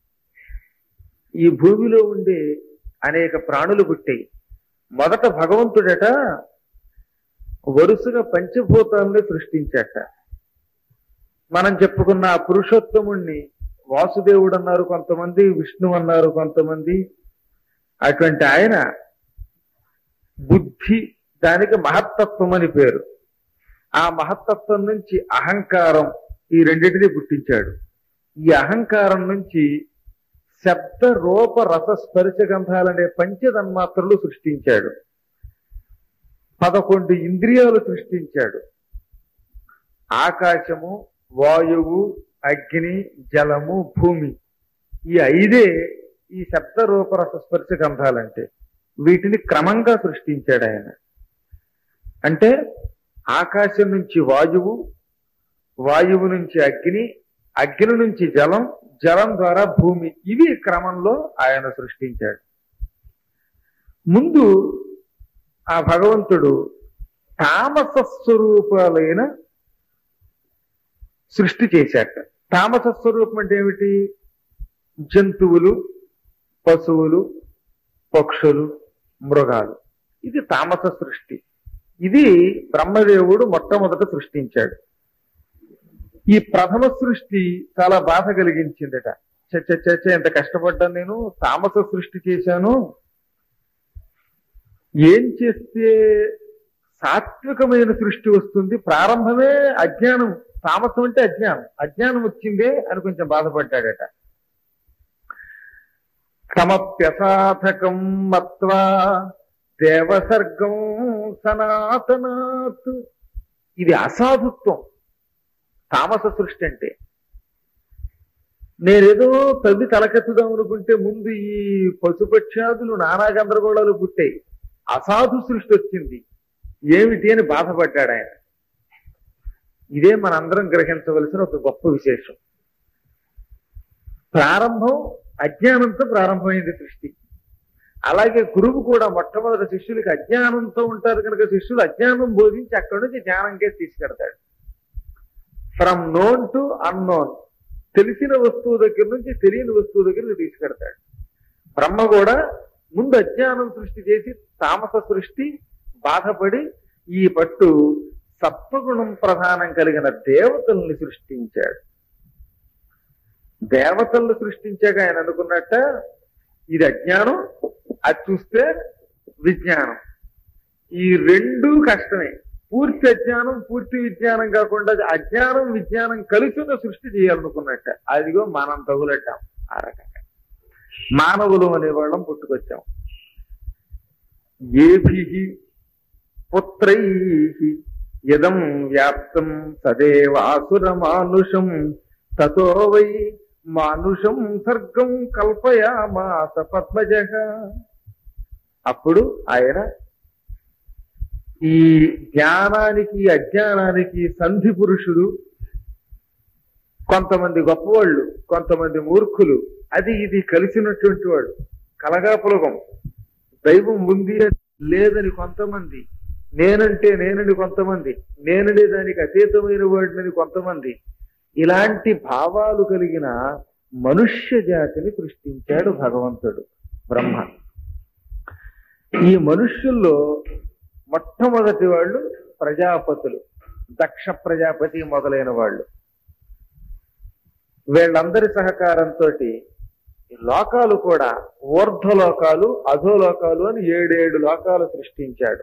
ఈ భూమిలో ఉండే అనేక ప్రాణులు పుట్టాయి మొదట భగవంతుడట వరుసగా పంచభూతాలని సృష్టించాట మనం చెప్పుకున్న ఆ పురుషోత్తముణ్ణి వాసుదేవుడు అన్నారు కొంతమంది విష్ణు అన్నారు కొంతమంది అటువంటి ఆయన బుద్ధి దానికి మహత్తత్వం అని పేరు ఆ మహత్తత్వం నుంచి అహంకారం ఈ రెండింటినీ పుట్టించాడు ఈ అహంకారం నుంచి శబ్ద రూప రస స్పర్శ గంధాలనే పంచతన్మాత్రలు సృష్టించాడు పదకొండు ఇంద్రియాలు సృష్టించాడు ఆకాశము వాయువు అగ్ని జలము భూమి ఈ ఐదే ఈ శబ్ద రూప రస స్పర్శ గంధాలంటే వీటిని క్రమంగా సృష్టించాడు ఆయన అంటే ఆకాశం నుంచి వాయువు వాయువు నుంచి అగ్ని అగ్ని నుంచి జలం జలం ద్వారా భూమి ఇవి క్రమంలో ఆయన సృష్టించాడు ముందు ఆ భగవంతుడు తామస స్వరూపాలైన సృష్టి చేశాట తామస స్వరూపం అంటే ఏమిటి జంతువులు పశువులు పక్షులు మృగాలు ఇది తామస సృష్టి ఇది బ్రహ్మదేవుడు మొట్టమొదట సృష్టించాడు ఈ ప్రథమ సృష్టి చాలా బాధ కలిగించిందట చచ్చ చచ్చ ఎంత కష్టపడ్డాను నేను తామస సృష్టి చేశాను ఏం చేస్తే సాత్వికమైన సృష్టి వస్తుంది ప్రారంభమే అజ్ఞానం తామసం అంటే అజ్ఞానం అజ్ఞానం వచ్చిందే అని కొంచెం బాధపడ్డాడట సమప్యసాధకం మత్వా దేవసర్గం సనాతనాత్ ఇది అసాధుత్వం తామస సృష్టి అంటే నేనేదో తల్లి తలకెత్తుదాం అనుకుంటే ముందు ఈ పశుపక్ష్యాదులు నానా గందరగోళాలు పుట్టాయి అసాధు సృష్టి వచ్చింది ఏమిటి అని బాధపడ్డాడు ఆయన ఇదే మనందరం గ్రహించవలసిన ఒక గొప్ప విశేషం ప్రారంభం అజ్ఞానంతో ప్రారంభమైంది సృష్టి అలాగే గురువు కూడా మొట్టమొదటి శిష్యులకి అజ్ఞానంతో ఉంటారు కనుక శిష్యులు అజ్ఞానం బోధించి అక్కడి నుంచి జ్ఞానంకే తీసుకెడతాడు ఫ్రమ్ నోన్ టు అన్నోన్ తెలిసిన వస్తువు దగ్గర నుంచి తెలియని వస్తువు దగ్గరికి తీసుకెడతాడు బ్రహ్మ కూడా ముందు అజ్ఞానం సృష్టి చేసి తామస సృష్టి బాధపడి ఈ పట్టు సత్వగుణం ప్రధానం కలిగిన దేవతల్ని సృష్టించాడు దేవతలను సృష్టించాక ఆయన అనుకున్నట్ట ఇది అజ్ఞానం అది చూస్తే విజ్ఞానం ఈ రెండు కష్టమే పూర్తి అజ్ఞానం పూర్తి విజ్ఞానం కాకుండా అజ్ఞానం విజ్ఞానం కలిసి ఉన్న సృష్టి చేయాలనుకున్నట్ట అదిగో మనం తగులట్టాం ఆ రకంగా మానవులు అనేవాళ్ళం పుట్టుకొచ్చాం ఏభి పుత్రై యదం వ్యాప్తం సదేవాసుర మానుషం తతో వై మానుషం సర్గం కల్పయామాస పద్మజ అప్పుడు ఆయన ఈ జ్ఞానానికి అజ్ఞానానికి సంధి పురుషుడు కొంతమంది గొప్పవాళ్ళు కొంతమంది మూర్ఖులు అది ఇది కలిసినటువంటి వాడు కలగాపులగం దైవం ఉంది అని లేదని కొంతమంది నేనంటే నేనని కొంతమంది నేననే దానికి అతీతమైన వాడినని కొంతమంది ఇలాంటి భావాలు కలిగిన మనుష్య జాతిని సృష్టించాడు భగవంతుడు బ్రహ్మ ఈ మనుష్యుల్లో మొట్టమొదటి వాళ్ళు ప్రజాపతులు దక్ష ప్రజాపతి మొదలైన వాళ్ళు వీళ్ళందరి సహకారంతో లోకాలు కూడా ఊర్ధ్వలోకాలు అధోలోకాలు అని ఏడేడు లోకాలు సృష్టించాడు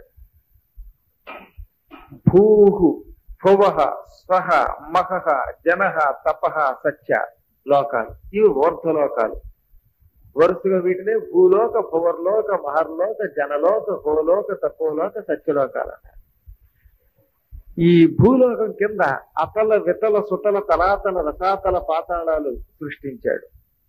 భూహు భువహ స్వహ మహహ జనహ తపహ సత్య లోకాలు ఇవి ఊర్ధ్వలోకాలు వరుసగా వీటినే భూలోక భువర్లోక మహర్లోక జనలోక గోలోక తపోలోక సత్యలోకాలు అన్నారు ఈ భూలోకం కింద అతల వితల సుతల తలాతల రసాతల పాతాళాలు సృష్టించాడు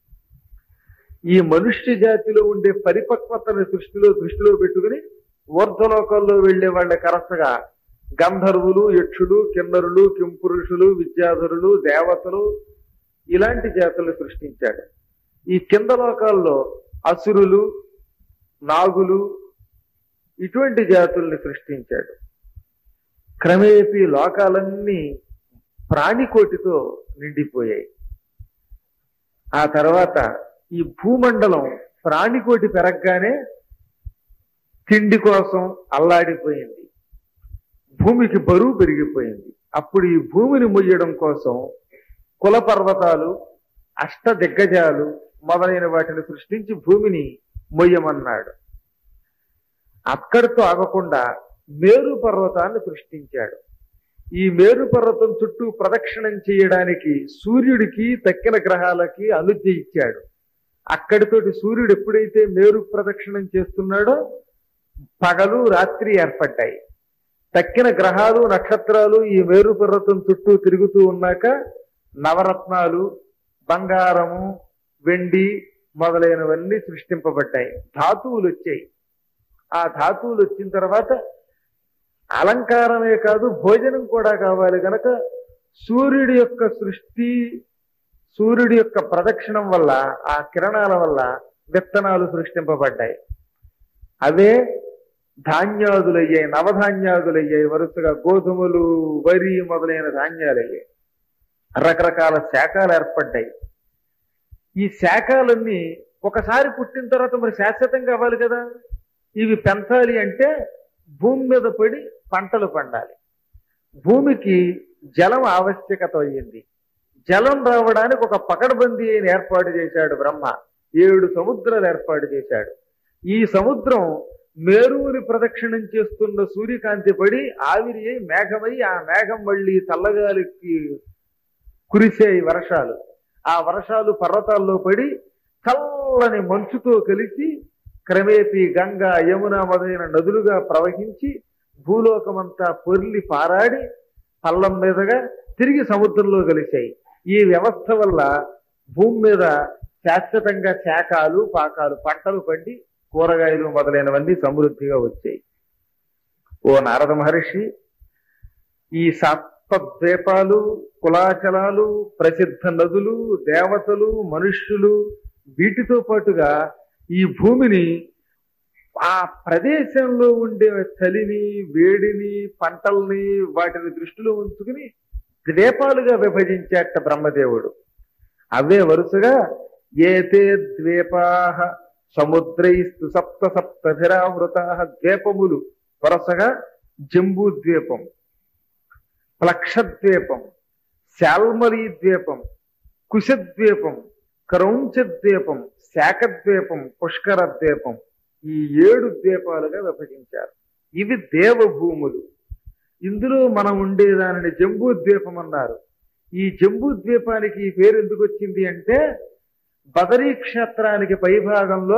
ఈ మనుష్య జాతిలో ఉండే పరిపక్వతని సృష్టిలో దృష్టిలో పెట్టుకుని ఊర్ధ్వలోకంలో వెళ్లే వాళ్ళ కరసగా గంధర్వులు యక్షులు కిన్నరులు కింపురుషులు విద్యాధరులు దేవతలు ఇలాంటి జాతులు సృష్టించాడు ఈ కింద లోకాల్లో అసురులు నాగులు ఇటువంటి జాతుల్ని సృష్టించాడు క్రమేపీ లోకాలన్నీ ప్రాణికోటితో నిండిపోయాయి ఆ తర్వాత ఈ భూమండలం ప్రాణికోటి పెరగగానే తిండి కోసం అల్లాడిపోయింది భూమికి బరువు పెరిగిపోయింది అప్పుడు ఈ భూమిని మొయ్యడం కోసం కుల పర్వతాలు అష్ట దిగ్గజాలు మొదలైన వాటిని సృష్టించి భూమిని మొయ్యమన్నాడు అక్కడితో ఆగకుండా మేరు పర్వతాన్ని సృష్టించాడు ఈ మేరు పర్వతం చుట్టూ ప్రదక్షిణం చేయడానికి సూర్యుడికి తక్కిన గ్రహాలకి అనుజ్ఞ ఇచ్చాడు అక్కడితోటి సూర్యుడు ఎప్పుడైతే మేరు ప్రదక్షిణం చేస్తున్నాడో పగలు రాత్రి ఏర్పడ్డాయి తక్కిన గ్రహాలు నక్షత్రాలు ఈ మేరు పర్వతం చుట్టూ తిరుగుతూ ఉన్నాక నవరత్నాలు బంగారము వెండి మొదలైనవన్నీ సృష్టింపబడ్డాయి ధాతువులు వచ్చాయి ఆ ధాతువులు వచ్చిన తర్వాత అలంకారమే కాదు భోజనం కూడా కావాలి గనక సూర్యుడి యొక్క సృష్టి సూర్యుడి యొక్క ప్రదక్షిణం వల్ల ఆ కిరణాల వల్ల విత్తనాలు సృష్టింపబడ్డాయి అవే ధాన్యాదులయ్యాయి నవధాన్యాదులయ్యాయి వరుసగా గోధుమలు వరి మొదలైన ధాన్యాలయ్యాయి రకరకాల శాఖలు ఏర్పడ్డాయి ఈ శాఖలన్నీ ఒకసారి పుట్టిన తర్వాత మరి శాశ్వతంగా అవ్వాలి కదా ఇవి పెంచాలి అంటే భూమి మీద పడి పంటలు పండాలి భూమికి జలం ఆవశ్యకత అయ్యింది జలం రావడానికి ఒక పకడ్బందీ అయిన ఏర్పాటు చేశాడు బ్రహ్మ ఏడు సముద్రాలు ఏర్పాటు చేశాడు ఈ సముద్రం మేరువుని ప్రదక్షిణం చేస్తున్న సూర్యకాంతి పడి ఆవిరి అయి మేఘమై ఆ మేఘం మళ్ళీ చల్లగాలికి కురిసే వర్షాలు ఆ వర్షాలు పర్వతాల్లో పడి చల్లని మంచుతో కలిసి క్రమేపీ గంగా యమున మొదలైన నదులుగా ప్రవహించి భూలోకమంతా పొర్లి పారాడి పల్లం మీదుగా తిరిగి సముద్రంలో కలిశాయి ఈ వ్యవస్థ వల్ల భూమి మీద శాశ్వతంగా శాఖాలు పాకాలు పంటలు పండి కూరగాయలు మొదలైనవన్నీ సమృద్ధిగా వచ్చాయి ఓ నారద మహర్షి ఈ సప్త ద్వీపాలు కులాచలాలు ప్రసిద్ధ నదులు దేవతలు మనుష్యులు వీటితో పాటుగా ఈ భూమిని ఆ ప్రదేశంలో ఉండే చలిని వేడిని పంటల్ని వాటిని దృష్టిలో ఉంచుకుని ద్వీపాలుగా విభజించేట బ్రహ్మదేవుడు అవే వరుసగా ఏతే ద్వీపాహ సముద్రైస్తు సప్త సప్తభిరావృత ద్వీపములు వరుసగా జంబూ ద్వీపం ప్లక్షద్వీపం శాల్మరీ ద్వీపం కుశద్వీపం క్రౌంచ ద్వీపం శాఖద్వీపం పుష్కర ద్వీపం ఈ ఏడు ద్వీపాలుగా విభజించారు ఇవి దేవభూములు ఇందులో మనం ఉండేదానిని జంబూ ద్వీపం అన్నారు ఈ జంబూ ద్వీపానికి ఈ పేరు ఎందుకు వచ్చింది అంటే బదరీ క్షేత్రానికి పైభాగంలో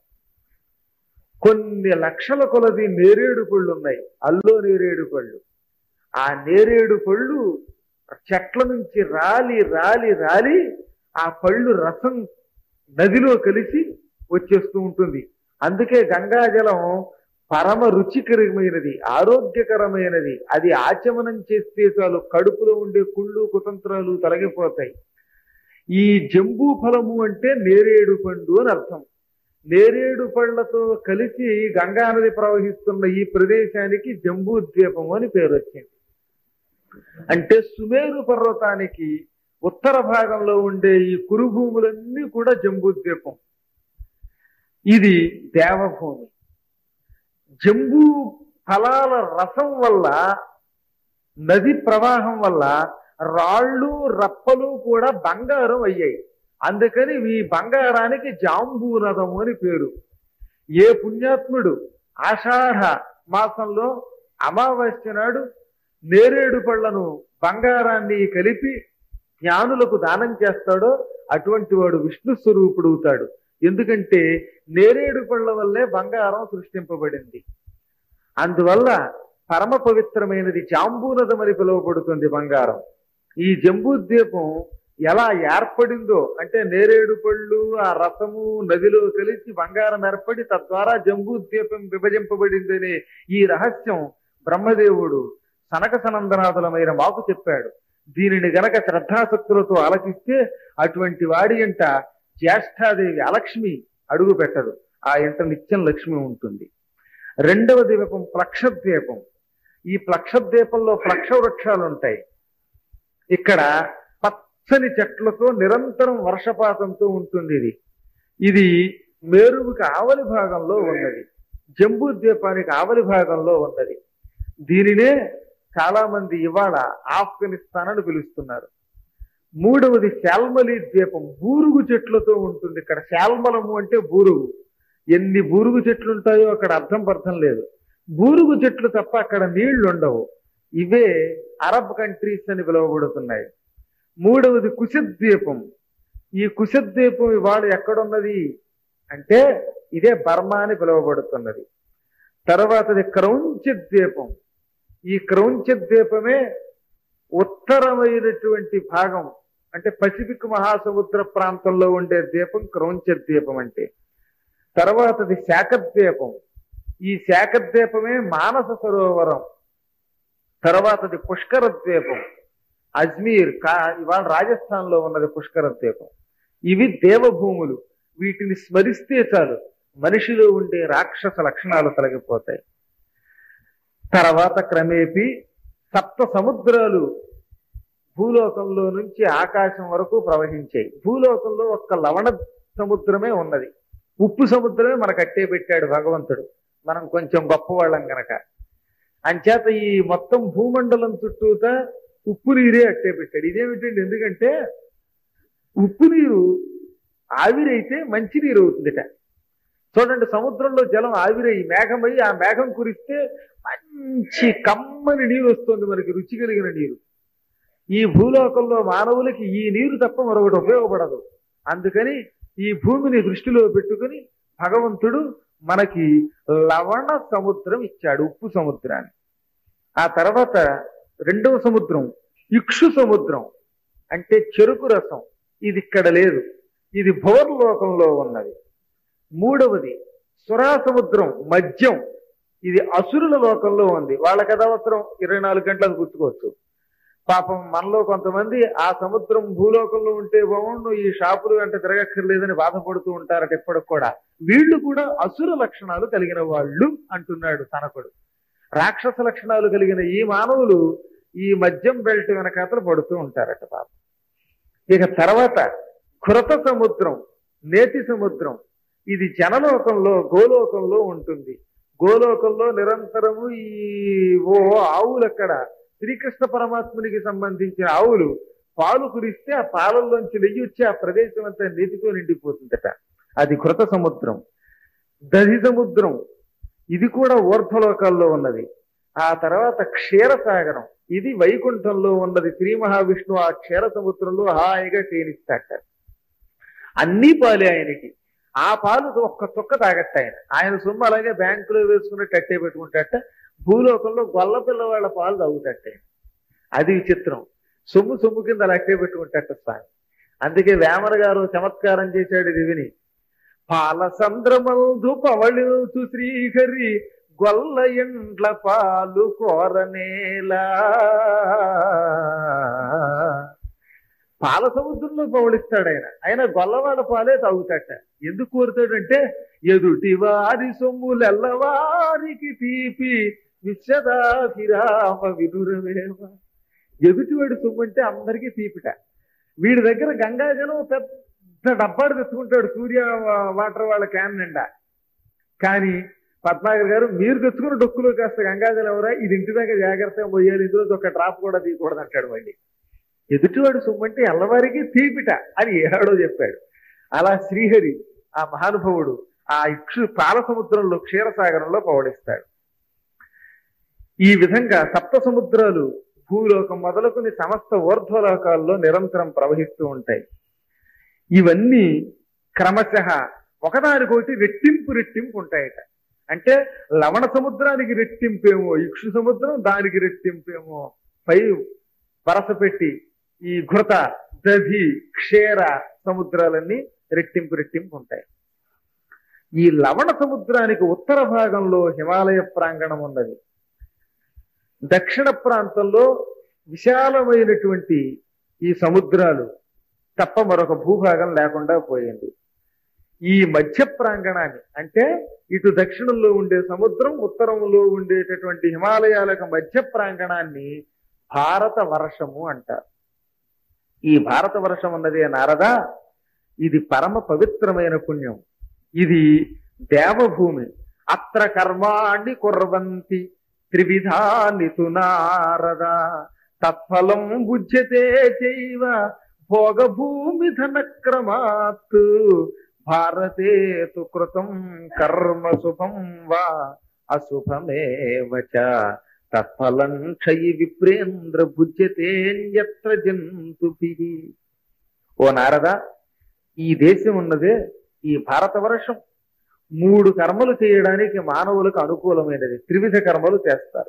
కొన్ని లక్షల కొలది నేరేడు పళ్ళు ఉన్నాయి అల్లో నేరేడు పళ్ళు ఆ నేరేడు పళ్ళు చెట్ల నుంచి రాలి రాలి రాలి ఆ పళ్ళు రసం నదిలో కలిసి వచ్చేస్తూ ఉంటుంది అందుకే గంగాజలం పరమ రుచికరమైనది ఆరోగ్యకరమైనది అది ఆచమనం చేస్తే చాలు కడుపులో ఉండే కుళ్ళు కుతంత్రాలు తొలగిపోతాయి ఈ జంబూ ఫలము అంటే నేరేడు పండు అని అర్థం నేరేడు పళ్లతో కలిసి గంగా నది ప్రవహిస్తున్న ఈ ప్రదేశానికి జంబూ ద్వీపము అని పేరు వచ్చింది అంటే సుమేరు పర్వతానికి ఉత్తర భాగంలో ఉండే ఈ కురుభూములన్నీ కూడా జంబూ ద్వీపం ఇది దేవభూమి జంబూ ఫలాల రసం వల్ల నది ప్రవాహం వల్ల రాళ్ళు రప్పలు కూడా బంగారం అయ్యాయి అందుకని ఈ బంగారానికి జాంబూనదము అని పేరు ఏ పుణ్యాత్ముడు ఆషాఢ మాసంలో అమావాస్య నాడు నేరేడు పళ్లను బంగారాన్ని కలిపి జ్ఞానులకు దానం చేస్తాడో అటువంటి వాడు విష్ణు స్వరూపుడు అవుతాడు ఎందుకంటే నేరేడు పళ్ళ వల్లే బంగారం సృష్టింపబడింది అందువల్ల పరమ పవిత్రమైనది జాంబూనదమని పిలువబడుతుంది బంగారం ఈ జంబూ ద్వీపం ఎలా ఏర్పడిందో అంటే నేరేడు పళ్ళు ఆ రసము నదిలో కలిసి బంగారం ఏర్పడి తద్వారా జంబూ ద్వీపం విభజింపబడిందనే ఈ రహస్యం బ్రహ్మదేవుడు సనక సనందనాథులమైన మాకు చెప్పాడు దీనిని గనక శ్రద్ధాశక్తులతో ఆలకిస్తే అటువంటి వాడి ఎంట జ్యేష్ఠాదేవి అలక్ష్మి అడుగు పెట్టదు ఆ ఇంట నిత్యం లక్ష్మి ఉంటుంది రెండవ ద్వీపం ప్లక్షద్వీపం ఈ ప్లక్షద్వీపంలో ప్లక్ష వృక్షాలు ఉంటాయి ఇక్కడ పచ్చని చెట్లతో నిరంతరం వర్షపాతంతో ఉంటుంది ఇది ఇది మేరువుకి ఆవలి భాగంలో ఉన్నది జంబూ ద్వీపానికి ఆవలి భాగంలో ఉన్నది దీనినే చాలా మంది ఇవాళ ఆఫ్ఘనిస్తాన్ అని పిలుస్తున్నారు మూడవది శాల్మలి ద్వీపం బూరుగు చెట్లతో ఉంటుంది ఇక్కడ శాల్మలము అంటే బూరుగు ఎన్ని బూరుగు చెట్లు ఉంటాయో అక్కడ అర్థం పర్థం లేదు బూరుగు చెట్లు తప్ప అక్కడ నీళ్లు ఉండవు ఇవే అరబ్ కంట్రీస్ అని పిలువబడుతున్నాయి మూడవది కుశద్వీపం ఈ కుశద్వీపం ఇవాళ ఎక్కడున్నది అంటే ఇదే బర్మా అని పిలువబడుతున్నది తర్వాతది క్రౌంచ ద్వీపం ఈ క్రౌంచ ద్వీపమే ఉత్తరమైనటువంటి భాగం అంటే పసిఫిక్ మహాసముద్ర ప్రాంతంలో ఉండే ద్వీపం క్రౌంచ ద్వీపం అంటే తర్వాతది శాఖద్వీపం ఈ శాఖద్వీపమే మానస సరోవరం తర్వాతది పుష్కర ద్వీపం అజ్మీర్ కా ఇవాళ రాజస్థాన్ లో ఉన్నది పుష్కర ద్వీపం ఇవి దేవభూములు వీటిని స్మరిస్తే చాలు మనిషిలో ఉండే రాక్షస లక్షణాలు తొలగిపోతాయి తర్వాత క్రమేపీ సప్త సముద్రాలు భూలోకంలో నుంచి ఆకాశం వరకు ప్రవహించాయి భూలోకంలో ఒక్క లవణ సముద్రమే ఉన్నది ఉప్పు సముద్రమే మనకు అట్టే పెట్టాడు భగవంతుడు మనం కొంచెం గొప్పవాళ్ళం గనక అంచేత ఈ మొత్తం భూమండలం చుట్టూతా ఉప్పు నీరే అట్టే పెట్టాడు ఇదేమిటండి ఎందుకంటే ఉప్పు నీరు ఆవిరైతే మంచి నీరు అవుతుందిట చూడండి సముద్రంలో జలం ఆవిరై మేఘమై ఆ మేఘం కురిస్తే మంచి కమ్మని నీరు వస్తుంది మనకి రుచి కలిగిన నీరు ఈ భూలోకంలో మానవులకి ఈ నీరు తప్ప మరొకటి ఉపయోగపడదు అందుకని ఈ భూమిని దృష్టిలో పెట్టుకుని భగవంతుడు మనకి లవణ సముద్రం ఇచ్చాడు ఉప్పు సముద్రాన్ని ఆ తర్వాత రెండవ సముద్రం ఇక్షు సముద్రం అంటే చెరుకు రసం ఇది ఇక్కడ లేదు ఇది భోర్లోకంలో ఉన్నది మూడవది సురా సముద్రం మద్యం ఇది అసురుల లోకంలో ఉంది వాళ్ళ కథ అవసరం ఇరవై నాలుగు గంటలకు గుర్తుకోవచ్చు పాపం మనలో కొంతమంది ఆ సముద్రం భూలోకంలో ఉంటే బాగుండు ఈ షాపులు వెంట తిరగక్కర్లేదని బాధపడుతూ ఉంటారట ఎప్పటికి కూడా వీళ్ళు కూడా అసుర లక్షణాలు కలిగిన వాళ్ళు అంటున్నాడు తనకుడు రాక్షస లక్షణాలు కలిగిన ఈ మానవులు ఈ మద్యం బెల్ట్ వెనకాతలు పడుతూ ఉంటారట పాపం ఇక తర్వాత కృత సముద్రం నేతి సముద్రం ఇది జనలోకంలో గోలోకంలో ఉంటుంది గోలోకంలో నిరంతరము ఈ ఓ ఆవులు అక్కడ శ్రీకృష్ణ పరమాత్మునికి సంబంధించిన ఆవులు పాలు కురిస్తే ఆ పాలల్లోంచి నెయ్యి వచ్చి ఆ ప్రదేశం అంతా నీటితో నిండిపోతుందట అది కృత సముద్రం దధి సముద్రం ఇది కూడా ఊర్ధ్వలోకాల్లో ఉన్నది ఆ తర్వాత క్షీరసాగరం ఇది వైకుంఠంలో ఉన్నది శ్రీ మహావిష్ణువు ఆ క్షీర సముద్రంలో హాయిగా క్షీణిస్తాట అన్ని పాలే ఆయనకి ఆ పాలు ఒక్క చుక్క తాగట్ట ఆయన ఆయన సొమ్ము అలాగే బ్యాంకులో వేసుకుని కట్టే పెట్టుకుంటాట భూలోకంలో గొల్ల పిల్లవాళ్ళ పాలు తాగుతాట ఆయన. అది విచిత్రం సొమ్ము సొమ్ము కింద అలా అట్టే పెట్టుకుంటాట స్వామి అందుకే వేమన గారు చమత్కారం చేశాడు ఇది విని పాల సంద్రమందు పవళించు శ్రీహరి గొల్ల ఎండ్ల పాలు కోరనేలా పాల సముద్రంలో పవళిస్తాడు ఆయన ఆయన గొల్లవాడ పాలే తాగుతాట ఎందుకు కోరుతాడంటే ఎదుటి వారి సొమ్ములెల్లవారికి తీపి విశ్వదాభిరామ వినురవేమ ఎదుటివాడి సొమ్ము అంటే అందరికీ తీపిట వీడి దగ్గర గంగాజలం పెద్ద డబ్బాడు తెచ్చుకుంటాడు సూర్య వాటర్ వాళ్ళ క్యాన్ నిండా కానీ పద్మాగర్ గారు మీరు తెచ్చుకున్న డొక్కులో కాస్త గంగాజలం ఎవరా ఇది ఇంటి దగ్గర జాగ్రత్తగా పోయాలి ఇందులో ఒక డ్రాప్ కూడా తీయకూడదు అంటాడు మళ్ళీ ఎదుటివాడు సొమ్ము అంటే ఎల్లవారికి తీపిట అని ఏడాడో చెప్పాడు అలా శ్రీహరి ఆ మహానుభావుడు ఆ ఇక్షు పాల సముద్రంలో క్షీరసాగరంలో పవడిస్తాడు ఈ విధంగా సప్త సముద్రాలు భూలోకం మొదలుకుని సమస్త ఊర్ధ్వలోకాల్లో నిరంతరం ప్రవహిస్తూ ఉంటాయి ఇవన్నీ క్రమశః ఒకదానికొకటి రెట్టింపు రెట్టింపు ఉంటాయట అంటే లవణ సముద్రానికి రెట్టింపేమో ఇక్షు సముద్రం దానికి రెట్టింపేమో పై వరస పెట్టి ఈ ఘృత దధి క్షేర సముద్రాలన్నీ రెట్టింపు రెట్టింపు ఉంటాయి ఈ లవణ సముద్రానికి ఉత్తర భాగంలో హిమాలయ ప్రాంగణం ఉన్నది దక్షిణ ప్రాంతంలో విశాలమైనటువంటి ఈ సముద్రాలు తప్ప మరొక భూభాగం లేకుండా పోయింది ఈ మధ్య ప్రాంగణాన్ని అంటే ఇటు దక్షిణంలో ఉండే సముద్రం ఉత్తరంలో ఉండేటటువంటి హిమాలయాలకు మధ్య ప్రాంగణాన్ని భారత వర్షము అంటారు ఈ భారత వర్షం ఉన్నదే నారద ఇది పరమ పవిత్రమైన పుణ్యం ఇది దేవభూమి అత్ర కర్మాణి కుర్వంతి త్రివిధాని తు నారద తత్ఫలం బుజ్యతే చైవ భోగభూమి ధనక్రమాత్ భారతే తు కృతం కర్మ శుభం వా అశుభమేవ చ తత్ఫలం క్షయి విప్రేంద్ర భుజ్యతేన్యత్ర జంతుభి ఓ నారద ఈ దేశం ఉన్నదే ఈ భారతవర్షం మూడు కర్మలు చేయడానికి మానవులకు అనుకూలమైనది త్రివిధ కర్మలు చేస్తారు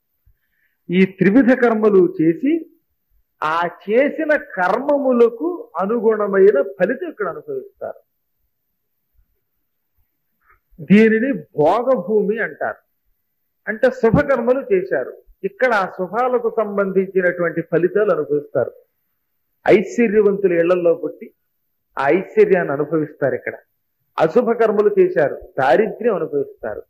ఈ త్రివిధ కర్మలు చేసి ఆ చేసిన కర్మములకు అనుగుణమైన ఫలితం ఇక్కడ అనుభవిస్తారు దీనిని భోగభూమి అంటారు అంటే శుభకర్మలు చేశారు ఇక్కడ ఆ శుభాలకు సంబంధించినటువంటి ఫలితాలు అనుభవిస్తారు ఐశ్వర్యవంతుల ఇళ్లలో పుట్టి ఆ ఐశ్వర్యాన్ని అనుభవిస్తారు ఇక్కడ అశుభ కర్మలు చేశారు దారిద్ర్యం అనుభవిస్తారు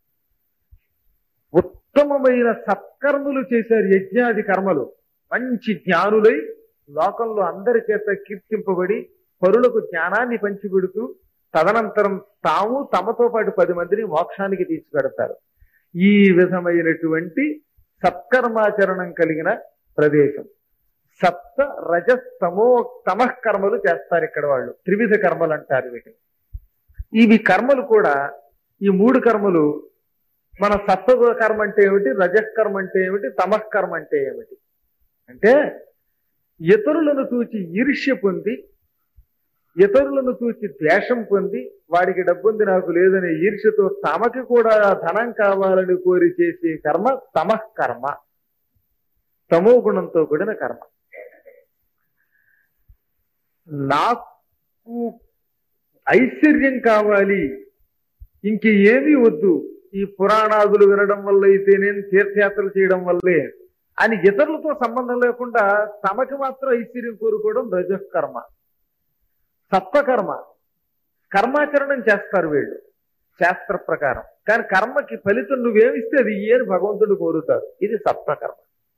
ఉత్తమమైన సత్కర్మలు చేశారు యజ్ఞాది కర్మలు మంచి జ్ఞానులై లోకంలో అందరి చేత కీర్తింపబడి పరులకు జ్ఞానాన్ని పంచిపెడుతూ తదనంతరం తాము తమతో పాటు పది మందిని మోక్షానికి తీసుకెడతారు ఈ విధమైనటువంటి సత్కర్మాచరణం కలిగిన ప్రదేశం సప్త రజస్తమో తమః కర్మలు చేస్తారు ఇక్కడ వాళ్ళు త్రివిధ కర్మలు అంటారు వీటిని ఇవి కర్మలు కూడా ఈ మూడు కర్మలు మన సత్వ కర్మ అంటే ఏమిటి రజకర్మ అంటే ఏమిటి తమఃకర్మ అంటే ఏమిటి అంటే ఇతరులను చూచి ఈర్ష్య పొంది ఇతరులను చూచి ద్వేషం పొంది వాడికి డబ్బుంది నాకు లేదనే ఈర్ష్యతో తమకి కూడా ధనం కావాలని కోరి చేసే కర్మ తమఃకర్మ తమో గుణంతో కూడిన కర్మ నాకు ఐశ్వర్యం కావాలి ఇంక ఏమీ వద్దు ఈ పురాణాదులు వినడం వల్ల అయితే నేను తీర్థయాత్రలు చేయడం వల్లే అని ఇతరులతో సంబంధం లేకుండా తమకి మాత్రం ఐశ్వర్యం కోరుకోవడం రజకర్మ సత్వకర్మ కర్మాచరణం చేస్తారు వీళ్ళు శాస్త్ర ప్రకారం కానీ కర్మకి ఫలితం నువ్వేమిస్తే అది ఇయ్యే అని భగవంతుడు కోరుతారు ఇది సత్వకర్మ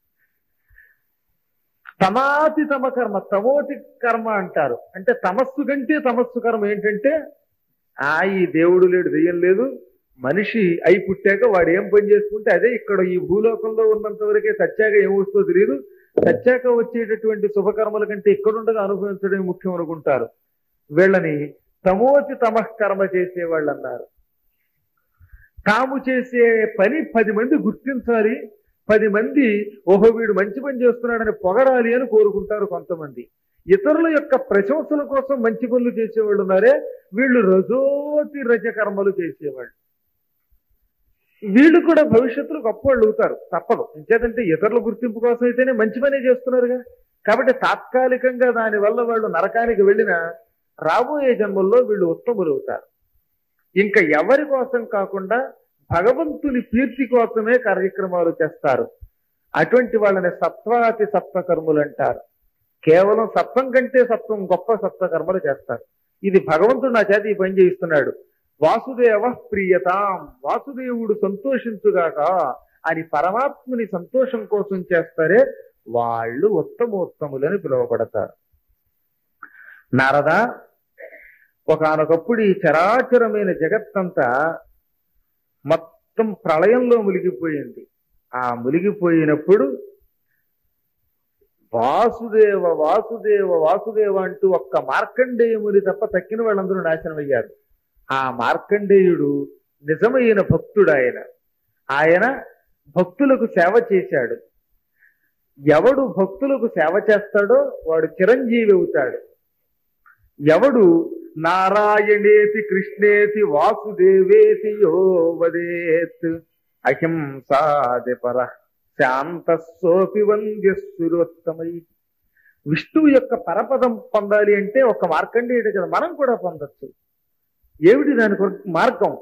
తమాతి తమ కర్మ తమోతి కర్మ అంటారు అంటే తమస్సు కంటే తమస్సు కర్మ ఏంటంటే ఆ ఈ దేవుడు లేడు దెయ్యం లేదు మనిషి అయి పుట్టాక వాడు ఏం పని చేసుకుంటే అదే ఇక్కడ ఈ భూలోకంలో ఉన్నంత వరకే సత్యాక ఏం వస్తుందో తెలియదు సత్యాక వచ్చేటటువంటి శుభకర్మల కంటే ఇక్కడుండగా అనుభవించడమే ముఖ్యం అనుకుంటారు వీళ్ళని తమోతి తమః కర్మ చేసే వాళ్ళు అన్నారు తాము చేసే పని పది మంది గుర్తించాలి పది మంది ఓహో వీడు మంచి పని చేస్తున్నాడని పొగడాలి అని కోరుకుంటారు కొంతమంది ఇతరుల యొక్క ప్రశంసల కోసం మంచి పనులు చేసేవాళ్ళు ఉన్నారే వీళ్ళు రజోతి రజ కర్మలు చేసేవాళ్ళు వీళ్ళు కూడా భవిష్యత్తులో గొప్పవాళ్ళు అవుతారు తప్పదు ఇంకేదంటే ఇతరుల గుర్తింపు కోసం అయితేనే మంచి పనే చేస్తున్నారుగా కాబట్టి తాత్కాలికంగా దాని వల్ల వాళ్ళు నరకానికి వెళ్ళిన రాబోయే జన్మల్లో వీళ్ళు ఉత్తములు అవుతారు ఇంకా ఎవరి కోసం కాకుండా భగవంతుని కీర్తి కోసమే కార్యక్రమాలు చేస్తారు అటువంటి వాళ్ళని సత్వాతి సత్వకర్ములు అంటారు కేవలం సత్వం కంటే సత్వం గొప్ప సత్వకర్మలు చేస్తారు ఇది భగవంతుడు నా చేత ఈ పని చేయిస్తున్నాడు వాసుదేవ ప్రియతాం వాసుదేవుడు సంతోషించుగాక అని పరమాత్ముని సంతోషం కోసం చేస్తారే వాళ్ళు ఉత్తమోత్తములని పిలువబడతారు నారద ఒకనొకప్పుడు ఈ చరాచరమైన జగత్తంతా మొత్తం ప్రళయంలో మునిగిపోయింది ఆ మునిగిపోయినప్పుడు వాసుదేవ వాసుదేవ వాసుదేవ అంటూ ఒక్క మార్కండేయముని తప్ప తక్కిన వాళ్ళందరూ నాశనం అయ్యారు ఆ మార్కండేయుడు నిజమైన భక్తుడు ఆయన ఆయన భక్తులకు సేవ చేశాడు ఎవడు భక్తులకు సేవ చేస్తాడో వాడు చిరంజీవి అవుతాడు ఎవడు నారాయణేతి కృష్ణేతి వాసుదేవేతి యో వదేత్ అహింసాది పర శాంత సోపి వంద్యస్సురోత్తమై విష్ణువు యొక్క పరపదం పొందాలి అంటే ఒక మార్కండేయుడు కదా మనం కూడా పొందొచ్చు ఏమిటి దాని కొరకు మార్గం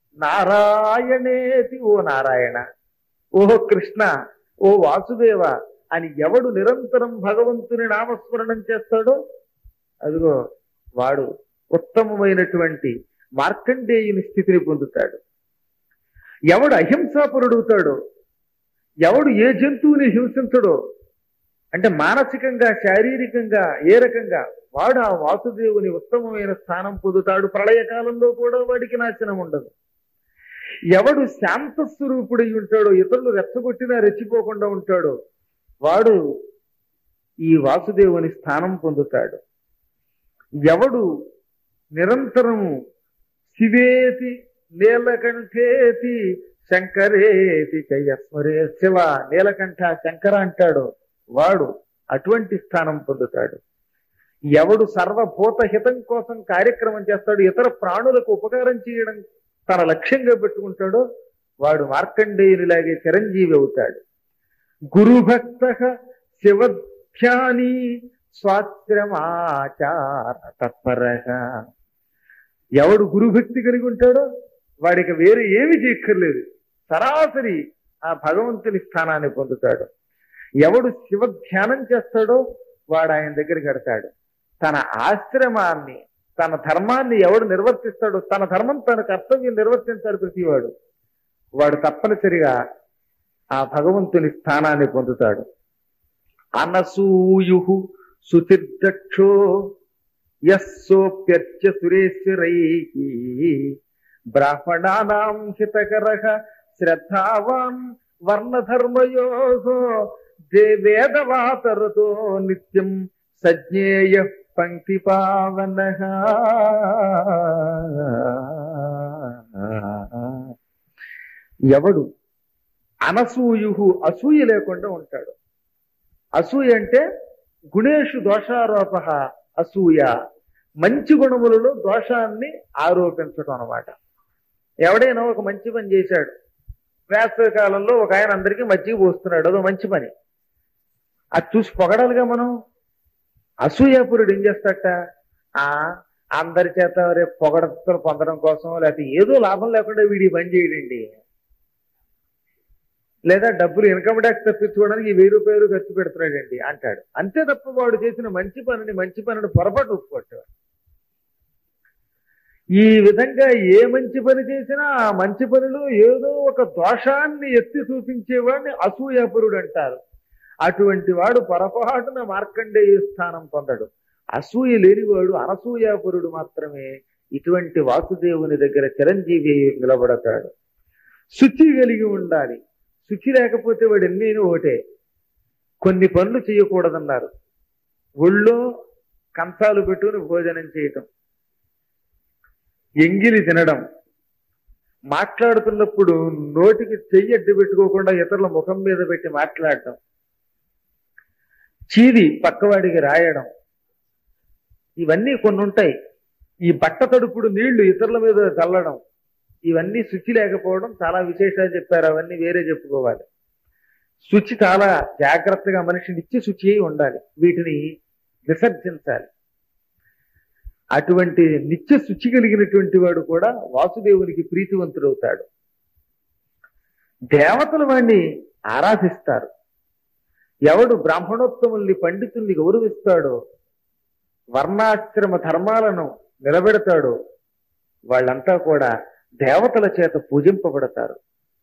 నారాయణేతి ఓ నారాయణ ఓ కృష్ణ ఓ వాసుదేవ అని ఎవడు నిరంతరం భగవంతుని నామస్మరణం చేస్తాడో అదిగో వాడు ఉత్తమమైనటువంటి మార్కండేయుని స్థితిని పొందుతాడు ఎవడు అహింసాపరుడుతాడో ఎవడు ఏ జంతువుని హింసించడో అంటే మానసికంగా శారీరకంగా ఏ రకంగా వాడు ఆ వాసుదేవుని ఉత్తమమైన స్థానం పొందుతాడు ప్రళయకాలంలో కూడా వాడికి నాశనం ఉండదు ఎవడు శాంత స్వరూపుడై ఉంటాడో ఇతరులు రెచ్చగొట్టినా రెచ్చిపోకుండా ఉంటాడో వాడు ఈ వాసుదేవుని స్థానం పొందుతాడు ఎవడు నిరంతరము శివేతి నీలకంఠేతి శంకరేతి చయస్మరే శివ నీలకంఠ శంకర అంటాడు వాడు అటువంటి స్థానం పొందుతాడు ఎవడు సర్వభూత హితం కోసం కార్యక్రమం చేస్తాడు ఇతర ప్రాణులకు ఉపకారం చేయడం తన లక్ష్యంగా పెట్టుకుంటాడో వాడు మార్కండేయునిలాగే చిరంజీవి అవుతాడు గురుభక్త శివధ్యాని స్వాశ్రమాచార తత్పరగా ఎవడు గురుభక్తి కలిగి ఉంటాడో వాడికి వేరే ఏమి చేయక్కర్లేదు సరాసరి ఆ భగవంతుని స్థానాన్ని పొందుతాడు ఎవడు శివ ధ్యానం చేస్తాడో వాడు ఆయన దగ్గర కడతాడు తన ఆశ్రమాన్ని తన ధర్మాన్ని ఎవడు నిర్వర్తిస్తాడో తన ధర్మం తన కర్తవ్యం నిర్వర్తించాడు ప్రతివాడు వాడు తప్పనిసరిగా ఆ భగవంతుని స్థానాన్ని పొందుతాడు అనసూయు సుతిర్దక్షో యస్సోప్యర్చ సురేశ్వరై బ్రాహ్మణానాం హితకర శ్రద్ధావాన్ వర్ణధర్మయో వేదవాతరతో నిత్యం సజ్ఞేయ పంక్తి పావన ఎవడు అనసూయు అసూయ లేకుండా ఉంటాడు అసూయ అంటే గుణేషు దోషారోప అసూయ మంచి గుణములలో దోషాన్ని ఆరోపించడం అనమాట ఎవడైనా ఒక మంచి పని చేశాడు వేసవి కాలంలో ఒక ఆయన అందరికీ మజ్జిగ పోస్తున్నాడు అదో మంచి పని అది చూసి పొగడాలిగా మనం అసూయాపురుడు ఏం చేస్తాట ఆ అందరి చేత రేపు పొగడతలు పొందడం కోసం లేకపోతే ఏదో లాభం లేకుండా వీడి పని చేయడండి లేదా డబ్బులు ఇన్కమ్ ట్యాక్స్ తప్పించుకోవడానికి ఈ వెయ్యి రూపాయలు ఖర్చు పెడుతున్నాడండి అంటాడు అంతే తప్ప వాడు చేసిన మంచి పనిని మంచి పనిని పొరపాటు ఒప్పుకోట్టాడు ఈ విధంగా ఏ మంచి పని చేసినా ఆ మంచి పనిలో ఏదో ఒక దోషాన్ని ఎత్తి చూపించేవాడిని అసూయాపురుడు అంటారు అటువంటి వాడు పొరపాటున మార్కండేయ స్థానం పొందడు అసూయ లేనివాడు అనసూయాపురుడు మాత్రమే ఇటువంటి వాసుదేవుని దగ్గర చిరంజీవి అయి నిలబడతాడు శుచి కలిగి ఉండాలి శుచి లేకపోతే వాడు ఎన్నైనా ఒకటే కొన్ని పనులు చేయకూడదన్నారు ఒళ్ళో కంచాలు పెట్టుకుని భోజనం చేయటం ఎంగిలి తినడం మాట్లాడుతున్నప్పుడు నోటికి చెయ్యి అడ్డు పెట్టుకోకుండా ఇతరుల ముఖం మీద పెట్టి మాట్లాడటం చీది పక్కవాడికి రాయడం ఇవన్నీ కొన్ని ఉంటాయి ఈ బట్ట తడుపుడు నీళ్లు ఇతరుల మీద చల్లడం ఇవన్నీ శుచి లేకపోవడం చాలా విశేషాలు చెప్పారు అవన్నీ వేరే చెప్పుకోవాలి శుచి చాలా జాగ్రత్తగా మనిషి నిత్య శుచి అయి ఉండాలి వీటిని విసర్జించాలి అటువంటి నిత్య శుచి కలిగినటువంటి వాడు కూడా వాసుదేవునికి ప్రీతివంతుడవుతాడు దేవతలు వాణ్ణి ఆరాధిస్తారు ఎవడు బ్రాహ్మణోత్తముల్ని పండితుల్ని గౌరవిస్తాడో వర్ణాశ్రమ ధర్మాలను నిలబెడతాడో వాళ్ళంతా కూడా దేవతల చేత పూజింపబడతారు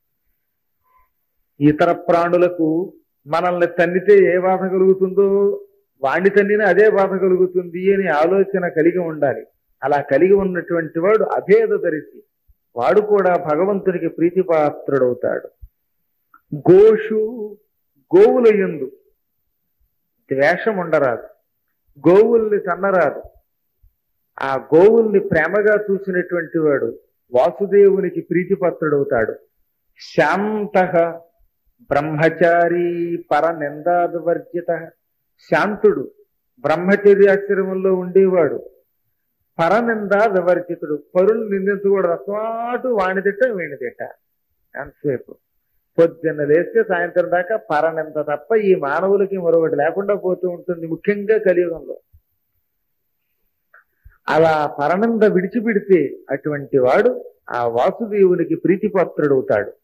ఇతర ప్రాణులకు మనల్ని తన్నితే ఏ బాధ కలుగుతుందో వాణ్ణి తన్నినా అదే బాధ కలుగుతుంది అని ఆలోచన కలిగి ఉండాలి అలా కలిగి ఉన్నటువంటి వాడు అభేద ధరిసి వాడు కూడా భగవంతునికి ప్రీతిపాత్రుడవుతాడు గోషు గోవుల యందు ద్వేషం ఉండరాదు గోవుల్ని తన్నరాదు ఆ గోవుల్ని ప్రేమగా చూసినటువంటి వాడు వాసుదేవునికి ప్రీతిపాత్రుడవుతాడు శాంత బ్రహ్మచారి పర నిందావర్జిత శాంతుడు బ్రహ్మచర్యాశ్రమంలో ఉండేవాడు పరనింద వివర్జితుడు పరులు నిందించకూడదు అస్మాటు వాణి తిట్ట వీణి తిట్ట ఎంతసేపు పొద్దున్న లేస్తే సాయంత్రం దాకా పరనింద తప్ప ఈ మానవులకి మరొకటి లేకుండా పోతూ ఉంటుంది ముఖ్యంగా కలియుగంలో అలా పరనంద విడిచిపెడితే అటువంటి వాడు ఆ వాసుదేవునికి ప్రీతిపాత్రుడవుతాడు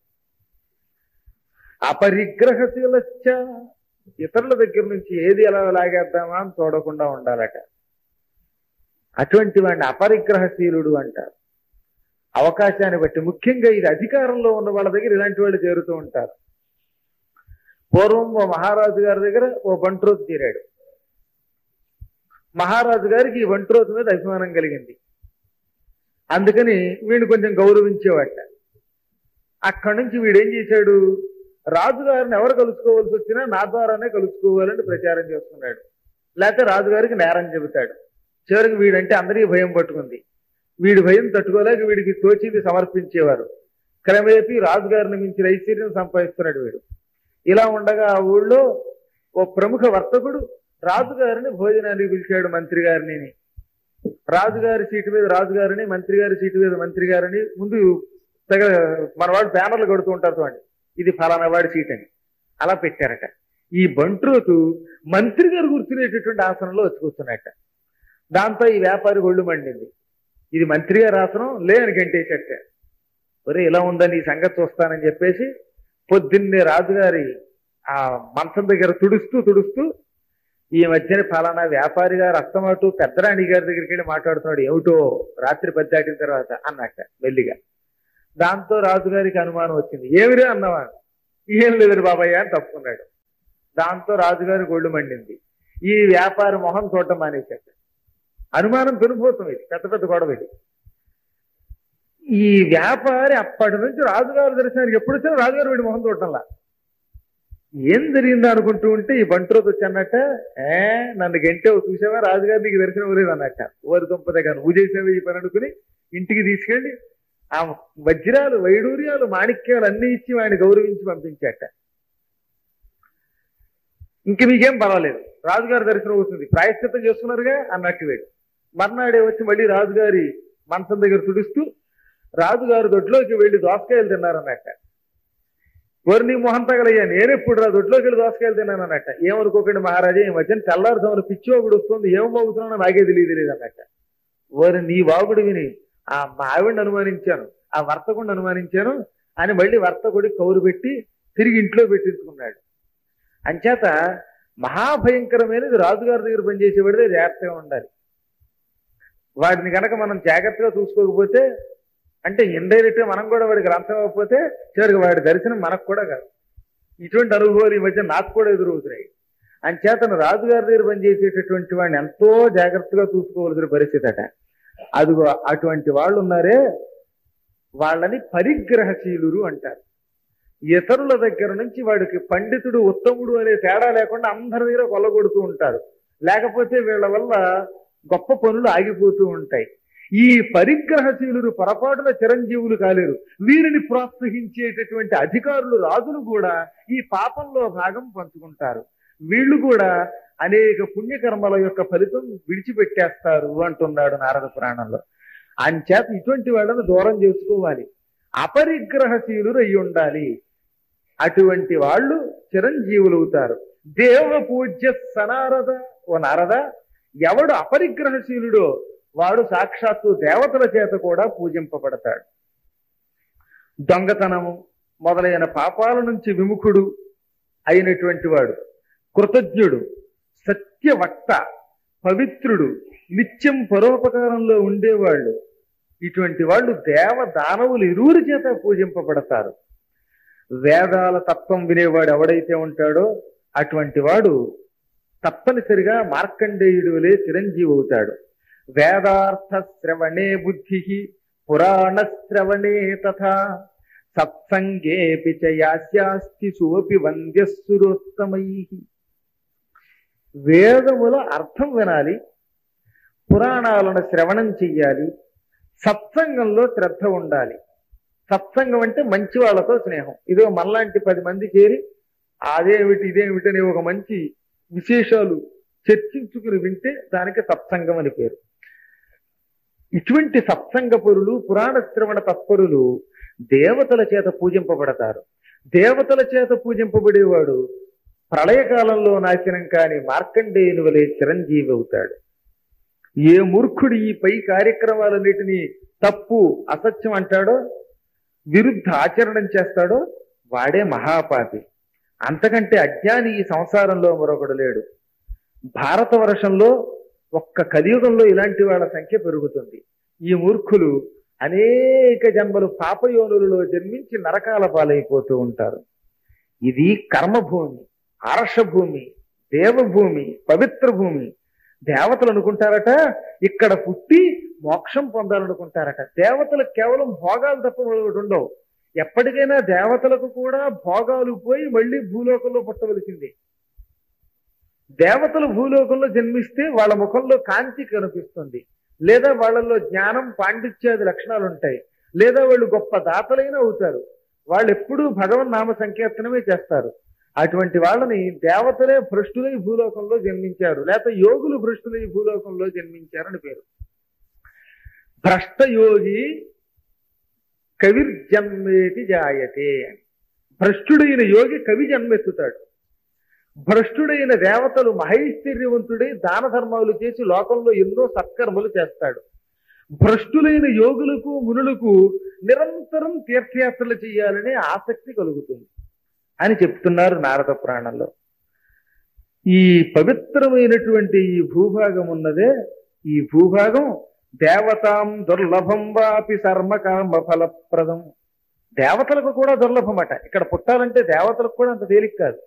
అపరిగ్రహశీలచ్చ ఇతరుల దగ్గర నుంచి ఏది ఎలా లాగేద్దామా అని చూడకుండా ఉండాలట అటువంటి వాడిని అపరిగ్రహశీలుడు అంటారు అవకాశాన్ని బట్టి ముఖ్యంగా ఇది అధికారంలో ఉన్న వాళ్ళ దగ్గర ఇలాంటి వాళ్ళు చేరుతూ ఉంటారు పూర్వం ఓ మహారాజు గారి దగ్గర ఓ బంట్రోతు చేరాడు మహారాజు గారికి ఈ బంట్రోతు మీద అభిమానం కలిగింది అందుకని వీడిని కొంచెం గౌరవించేవాట అక్కడి నుంచి వీడేం చేశాడు రాజుగారిని ఎవరు కలుసుకోవాల్సి వచ్చినా నా ద్వారానే కలుసుకోవాలని ప్రచారం చేస్తున్నాడు లేకపోతే రాజుగారికి నేరం చెబుతాడు చివరికి వీడంటే అందరికీ భయం పట్టుకుంది వీడి భయం తట్టుకోలేక వీడికి తోచింది సమర్పించేవారు క్రమేపీ రాజుగారిని మించిన ఐశ్వర్యం సంపాదిస్తున్నాడు వీడు ఇలా ఉండగా ఆ ఊళ్ళో ఓ ప్రముఖ వర్తకుడు రాజుగారిని భోజనానికి పిలిచాడు మంత్రి గారిని రాజుగారి సీటు మీద రాజుగారిని మంత్రి గారి సీటు మీద మంత్రి గారిని ముందు తెగ మన వాడు బ్యానర్లు కొడుతూ ఉంటారు చూడండి ఇది ఫలానా వాడి సీట్ అని అలా పెట్టారట ఈ బంట్రోతు మంత్రి గారు కూర్చునేటటువంటి ఆసనంలో వచ్చి కూర్చున్నట్ట దాంతో ఈ వ్యాపారి ఒళ్ళు మండింది ఇది మంత్రి గారి ఆసనం లేని గంటేసట ఒరే ఇలా ఉందని ఈ సంగతి చూస్తానని చెప్పేసి పొద్దున్నే రాజుగారి ఆ మంచం దగ్గర తుడుస్తూ తుడుస్తూ ఈ మధ్యన ఫలానా వ్యాపారి గారు అస్తమాటు పెద్దరాణి గారి దగ్గరికి వెళ్ళి మాట్లాడుతున్నాడు ఏమిటో రాత్రి పది దాటిన తర్వాత అన్నట్ట మెల్లిగా దాంతో రాజుగారికి అనుమానం వచ్చింది ఏమిరే అన్నవా ఏం లేదు బాబాయ్య అని తప్పుకున్నాడు దాంతో రాజుగారి గొళ్ళు మండింది ఈ వ్యాపారి మొహం చూడటం మానేశాడు అనుమానం పెరిగిపోతుంది ఇది పెద్ద పెద్ద గొడవ ఇది ఈ వ్యాపారి అప్పటి నుంచి రాజుగారి దర్శనానికి ఎప్పుడు వచ్చినా రాజుగారు వీడి మొహం చూడటంలా ఏం జరిగిందో అనుకుంటూ ఉంటే ఈ బంట్రోత్ వచ్చి అన్నట్ట ఏ నన్ను గంటేవు చూసావా రాజుగారు నీకు దర్శనం లేదు అన్నట్ట ఓరి దుంప దగ్గర నువ్వు చేసావు ఈ పని అనుకుని ఇంటికి తీసుకెళ్లి ఆ వజ్రాలు వైడూర్యాలు మాణిక్యాలు అన్ని ఇచ్చి వాడిని గౌరవించి పంపించాట ఇంక మీకేం పర్వాలేదు రాజుగారి దర్శనం అవుతుంది ప్రాయశ్చిత్తం చేసుకున్నారుగా అన్నట్టు వీడు మర్నాడే వచ్చి మళ్ళీ రాజుగారి మంచం దగ్గర తుడుస్తూ రాజుగారి దొడ్లోకి వెళ్ళి దోసకాయలు తిన్నారన్నట్ట ఓరి నీ మొహం తగలయ్యా నేను ఎప్పుడు రా దొడ్లోకి వెళ్ళి దోసకాయలు తిన్నాను అన్నట్ట ఏమనుకోకండి మహారాజా ఈ మధ్యన తెల్లారుజామున పిచ్చి ఒకడు వస్తుంది ఏం మోగుతున్నానో నాకే తెలియదు తెలియదు అన్నట్ట ఓరి నీ వాగుడు విని ఆ మా ఆవిడని అనుమానించాను ఆ వర్తకుడిని అనుమానించాను అని మళ్ళీ వర్తకుడి కౌరు పెట్టి తిరిగి ఇంట్లో పెట్టించుకున్నాడు అంచేత మహాభయంకరమైనది రాజుగారి దగ్గర పనిచేసేవాడిదే జాగ్రత్తగా ఉండాలి వాడిని కనుక మనం జాగ్రత్తగా చూసుకోకపోతే అంటే ఇండైరెక్ట్ గా మనం కూడా వాడికి రంతం అవ్వకపోతే చివరికి వాడి దర్శనం మనకు కూడా కాదు ఇటువంటి అనుభవాలు ఈ మధ్య నాకు కూడా ఎదురవుతున్నాయి అంచేతను రాజుగారి దగ్గర పనిచేసేటటువంటి వాడిని ఎంతో జాగ్రత్తగా చూసుకోవాల్సిన పరిస్థితి అట అదిగో అటువంటి వాళ్ళు ఉన్నారే వాళ్ళని పరిగ్రహశీలురు అంటారు ఇతరుల దగ్గర నుంచి వాడికి పండితుడు ఉత్తముడు అనే తేడా లేకుండా అందరి దగ్గర కొల్లగొడుతూ ఉంటారు లేకపోతే వీళ్ళ వల్ల గొప్ప పనులు ఆగిపోతూ ఉంటాయి ఈ పరిగ్రహశీలురు పొరపాటున చిరంజీవులు కాలేరు వీరిని ప్రోత్సహించేటటువంటి అధికారులు రాజులు కూడా ఈ పాపంలో భాగం పంచుకుంటారు వీళ్ళు కూడా అనేక పుణ్యకర్మల యొక్క ఫలితం విడిచిపెట్టేస్తారు అంటున్నాడు నారద పురాణంలో అంచేత ఇటువంటి వాళ్ళని దూరం చేసుకోవాలి అపరిగ్రహశీలురు అయి ఉండాలి అటువంటి వాళ్ళు చిరంజీవులు అవుతారు దేవ పూజ్య సనారద ఓ నారద ఎవడు అపరిగ్రహశీలుడో వాడు సాక్షాత్తు దేవతల చేత కూడా పూజింపబడతాడు దొంగతనము మొదలైన పాపాల నుంచి విముఖుడు అయినటువంటి వాడు కృతజ్ఞుడు సత్యవక్త పవిత్రుడు నిత్యం పరోపకారంలో ఉండేవాళ్ళు ఇటువంటి వాళ్ళు దేవ దానవులు ఇరువురి చేత పూజింపబడతారు వేదాల తత్వం వినేవాడు ఎవడైతే ఉంటాడో అటువంటి వాడు తప్పనిసరిగా మార్కండేయుడు వలె చిరంజీవి అవుతాడు వేదార్థ శ్రవణే బుద్ధి పురాణ శ్రవణే తథా సత్సంగేపి చ యాస్యాస్తి సోపి వంద్యస్సురోత్తమై వేదముల అర్థం వినాలి పురాణాలను శ్రవణం చెయ్యాలి సత్సంగంలో శ్రద్ధ ఉండాలి సత్సంగం అంటే మంచి వాళ్ళతో స్నేహం ఇదో మనలాంటి పది మంది చేరి అదేమిటి ఇదేమిటి అనే ఒక మంచి విశేషాలు చర్చించుకుని వింటే దానికి సత్సంగం అని పేరు ఇటువంటి సత్సంగ పరులు పురాణ శ్రవణ తత్పరులు దేవతల చేత పూజింపబడతారు దేవతల చేత పూజింపబడేవాడు ప్రళయకాలంలో నాశనం కాని మార్కండేయుని వలె చిరంజీవి అవుతాడు ఏ మూర్ఖుడు ఈ పై కార్యక్రమాలన్నిటినీ తప్పు అసత్యం అంటాడో విరుద్ధ ఆచరణం చేస్తాడో వాడే మహాపాపి అంతకంటే అజ్ఞాని ఈ సంసారంలో మరొకడు లేడు భారత వర్షంలో ఒక్క కలియుగంలో ఇలాంటి వాళ్ళ సంఖ్య పెరుగుతుంది ఈ మూర్ఖులు అనేక జన్మలు పాపయోనులలో జన్మించి నరకాల పాలైపోతూ ఉంటారు ఇది కర్మభూమి ఆర్షభూమి దేవభూమి పవిత్ర భూమి దేవతలు అనుకుంటారట ఇక్కడ పుట్టి మోక్షం పొందాలనుకుంటారట దేవతలకు కేవలం భోగాలు తప్ప మరొకటి ఉండవు ఎప్పటికైనా దేవతలకు కూడా భోగాలు పోయి మళ్ళీ భూలోకంలో పుట్టవలసింది దేవతలు భూలోకంలో జన్మిస్తే వాళ్ళ ముఖంలో కాంతి కనిపిస్తుంది లేదా వాళ్ళల్లో జ్ఞానం పాండిత్యాది లక్షణాలు ఉంటాయి లేదా వాళ్ళు గొప్ప దాతలైన అవుతారు వాళ్ళు ఎప్పుడూ భగవన్ నామ సంకీర్తనమే చేస్తారు అటువంటి వాళ్ళని దేవతలే భ్రష్టులై భూలోకంలో జన్మించారు లేకపోతే యోగులు భ్రష్టులై భూలోకంలో జన్మించారని పేరు భ్రష్ట యోగి కవిర్జన్మేతి జాయతే భ్రష్టుడైన యోగి కవి జన్మెత్తుతాడు భ్రష్టుడైన దేవతలు మహైశ్వర్యవంతుడై దాన ధర్మాలు చేసి లోకంలో ఎన్నో సత్కర్మలు చేస్తాడు భ్రష్టులైన యోగులకు మునులకు నిరంతరం తీర్థయాత్రలు చేయాలనే ఆసక్తి కలుగుతుంది అని చెప్తున్నారు నారద పురాణంలో ఈ పవిత్రమైనటువంటి ఈ భూభాగం ఉన్నదే ఈ భూభాగం దేవతాం దుర్లభం వాపి సర్మకామ ఫలప్రదం దేవతలకు కూడా దుర్లభమట ఇక్కడ పుట్టాలంటే దేవతలకు కూడా అంత తేలిక కాదు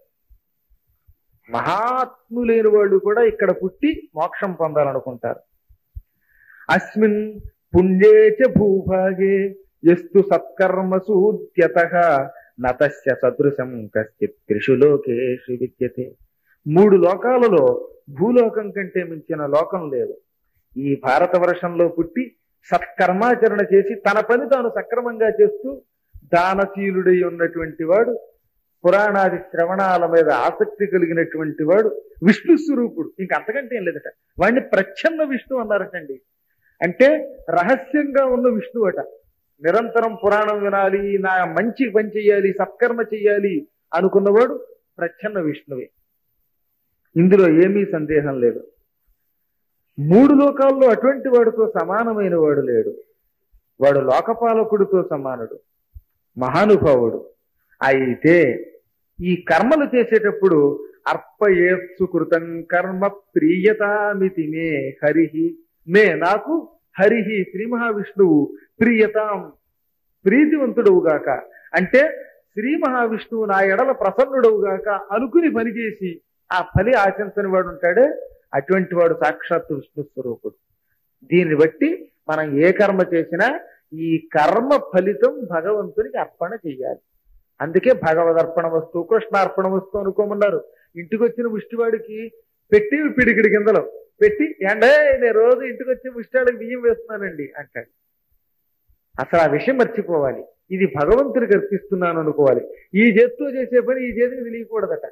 మహాత్ములైన వాళ్ళు కూడా ఇక్కడ పుట్టి మోక్షం పొందాలనుకుంటారు అస్మిన్ పుణ్యే చ భూభాగే ఎస్తు సత్కర్మసూద్యత నతస్య సదృశం కశ్చిత్ త్రిషు లోకేషు విద్యతే మూడు లోకాలలో భూలోకం కంటే మించిన లోకం లేదు ఈ భారత వర్షంలో పుట్టి సత్కర్మాచరణ చేసి తన పని తాను సక్రమంగా చేస్తూ దానశీలుడై ఉన్నటువంటి వాడు పురాణాది శ్రవణాల మీద ఆసక్తి కలిగినటువంటి వాడు విష్ణు స్వరూపుడు ఇంక అంతకంటే ఏం లేదట వాడిని ప్రచ్ఛన్న విష్ణు అన్నారటండి అంటే రహస్యంగా ఉన్న విష్ణువు అట నిరంతరం పురాణం వినాలి నా మంచి పని చెయ్యాలి సత్కర్మ చెయ్యాలి అనుకున్నవాడు ప్రచ్ఛన్న విష్ణువే ఇందులో ఏమీ సందేహం లేదు మూడు లోకాల్లో అటువంటి వాడితో సమానమైన వాడు లేడు వాడు లోకపాలకుడితో సమానుడు మహానుభావుడు అయితే ఈ కర్మలు చేసేటప్పుడు అర్పయేత్సు కృతం కర్మ ప్రియతామితి మే హరిహి మే నాకు హరిహి శ్రీ మహావిష్ణువు ప్రియతాం ప్రీతివంతుడవుగాక అంటే శ్రీ మహావిష్ణువు నా ఎడల ప్రసన్నుడవుగాక అనుకుని పనిచేసి ఆ ఫలి ఆశించని వాడు ఉంటాడే అటువంటి వాడు సాక్షాత్తు విష్ణు స్వరూపుడు దీన్ని బట్టి మనం ఏ కర్మ చేసినా ఈ కర్మ ఫలితం భగవంతునికి అర్పణ చెయ్యాలి అందుకే భగవదర్పణ వస్తువు కృష్ణార్పణ వస్తువు అనుకోమన్నారు ఇంటికి వచ్చిన ముష్టివాడికి పెట్టి పిడికిడి కిందలో పెట్టి ఎండే నేను రోజు ఇంటికి వచ్చి ముష్టివాడికి బియ్యం వేస్తున్నానండి అంటాడు అసలు ఆ విషయం మర్చిపోవాలి ఇది భగవంతుడికి అర్పిస్తున్నాను అనుకోవాలి ఈ చేత్తో చేసే పని ఈ చేతికి తెలియకూడదట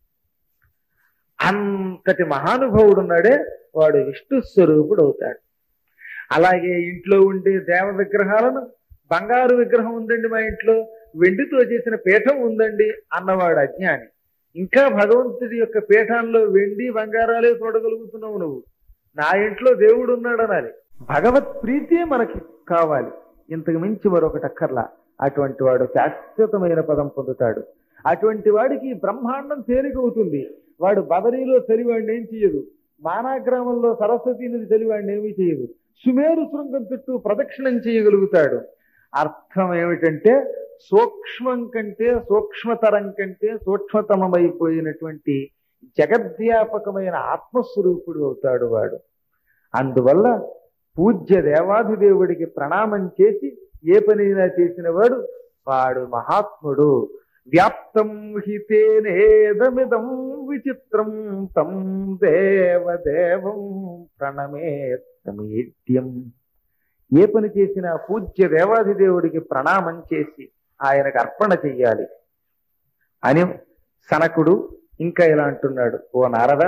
అంతటి మహానుభావుడు ఉన్నాడే వాడు విష్ణు స్వరూపుడు అవుతాడు అలాగే ఇంట్లో ఉండే దేవ విగ్రహాలను బంగారు విగ్రహం ఉందండి మా ఇంట్లో వెండితో చేసిన పీఠం ఉందండి అన్నవాడు అజ్ఞాని ఇంకా భగవంతుడి యొక్క పీఠంలో వెండి బంగారాలే చూడగలుగుతున్నావు నువ్వు నా ఇంట్లో దేవుడు ఉన్నాడు అనాలి భగవత్ ప్రీతే మనకి కావాలి ఇంతకు మించి మరొకటి అక్కర్లా అటువంటి వాడు శాశ్వతమైన పదం పొందుతాడు అటువంటి వాడికి బ్రహ్మాండం తేలికవుతుంది వాడు బదరీలో తెలివాడిని ఏం చేయదు మానాగ్రామంలో సరస్వతి నది తెలివాడిని ఏమీ చేయదు సుమేరు శృంగం చుట్టూ ప్రదక్షిణం చేయగలుగుతాడు అర్థం ఏమిటంటే సూక్ష్మం కంటే సూక్ష్మతరం కంటే సూక్ష్మతమమైపోయినటువంటి జగద్వ్యాపకమైన ఆత్మస్వరూపుడు అవుతాడు వాడు అందువల్ల పూజ్య దేవాధిదేవుడికి ప్రణామం చేసి ఏ పనైనా చేసిన వాడు వాడు మహాత్ముడు వ్యాప్తం హితేనేదమిదం విచిత్రం తం దేవదేవం ప్రణమేత్యం ఏ పని చేసినా పూజ్య దేవాధిదేవుడికి ప్రణామం చేసి ఆయనకు అర్పణ చెయ్యాలి అని సనకుడు ఇంకా ఇలా అంటున్నాడు ఓ నారద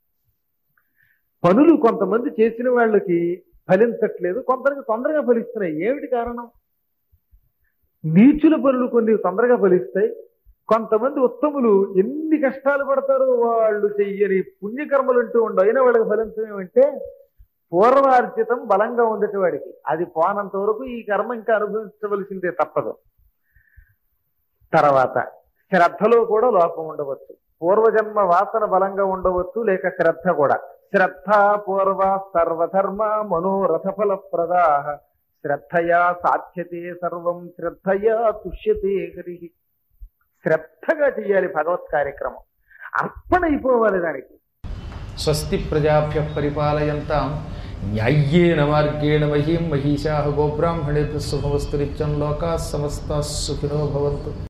పనులు కొంతమంది చేసిన వాళ్ళకి ఫలించట్లేదు కొందరికి తొందరగా ఫలిస్తున్నాయి ఏమిటి కారణం నీచుల పనులు కొన్ని తొందరగా ఫలిస్తాయి కొంతమంది ఉత్తములు ఎన్ని కష్టాలు పడతారో వాళ్ళు చెయ్యని పుణ్యకర్మలు అంటూ ఉండవు అయినా వాళ్ళకి ఫలించడం ఏమంటే పూర్వార్జితం బలంగా ఉండేటి వాడికి అది పోనంత వరకు ఈ కర్మ ఇంకా అనుభవించవలసిందే తప్పదు తర్వాత శ్రద్ధలో కూడా లోపం ఉండవచ్చు పూర్వజన్మ వాసన బలంగా ఉండవచ్చు లేక శ్రద్ధ కూడా శ్రద్ధ పూర్వ సర్వధర్మ మనోరథ ఫలప్రదా శ్రద్ధయా సాధ్యతే సర్వం శ్రద్ధయా తుష్యతే హరి శ్రద్ధగా చెయ్యాలి భగవత్ కార్యక్రమం అర్పణ అయిపోవాలి దానికి స్వస్తి ప్రజాభ్య పరిపాలయంతాం న్యాయ్యేన మార్గేణ మహీం మహిషా గోబ్రాహ్మణేభ్య శుభమస్తు నిత్యం లోకా సమస్త సుఖినో భవంతు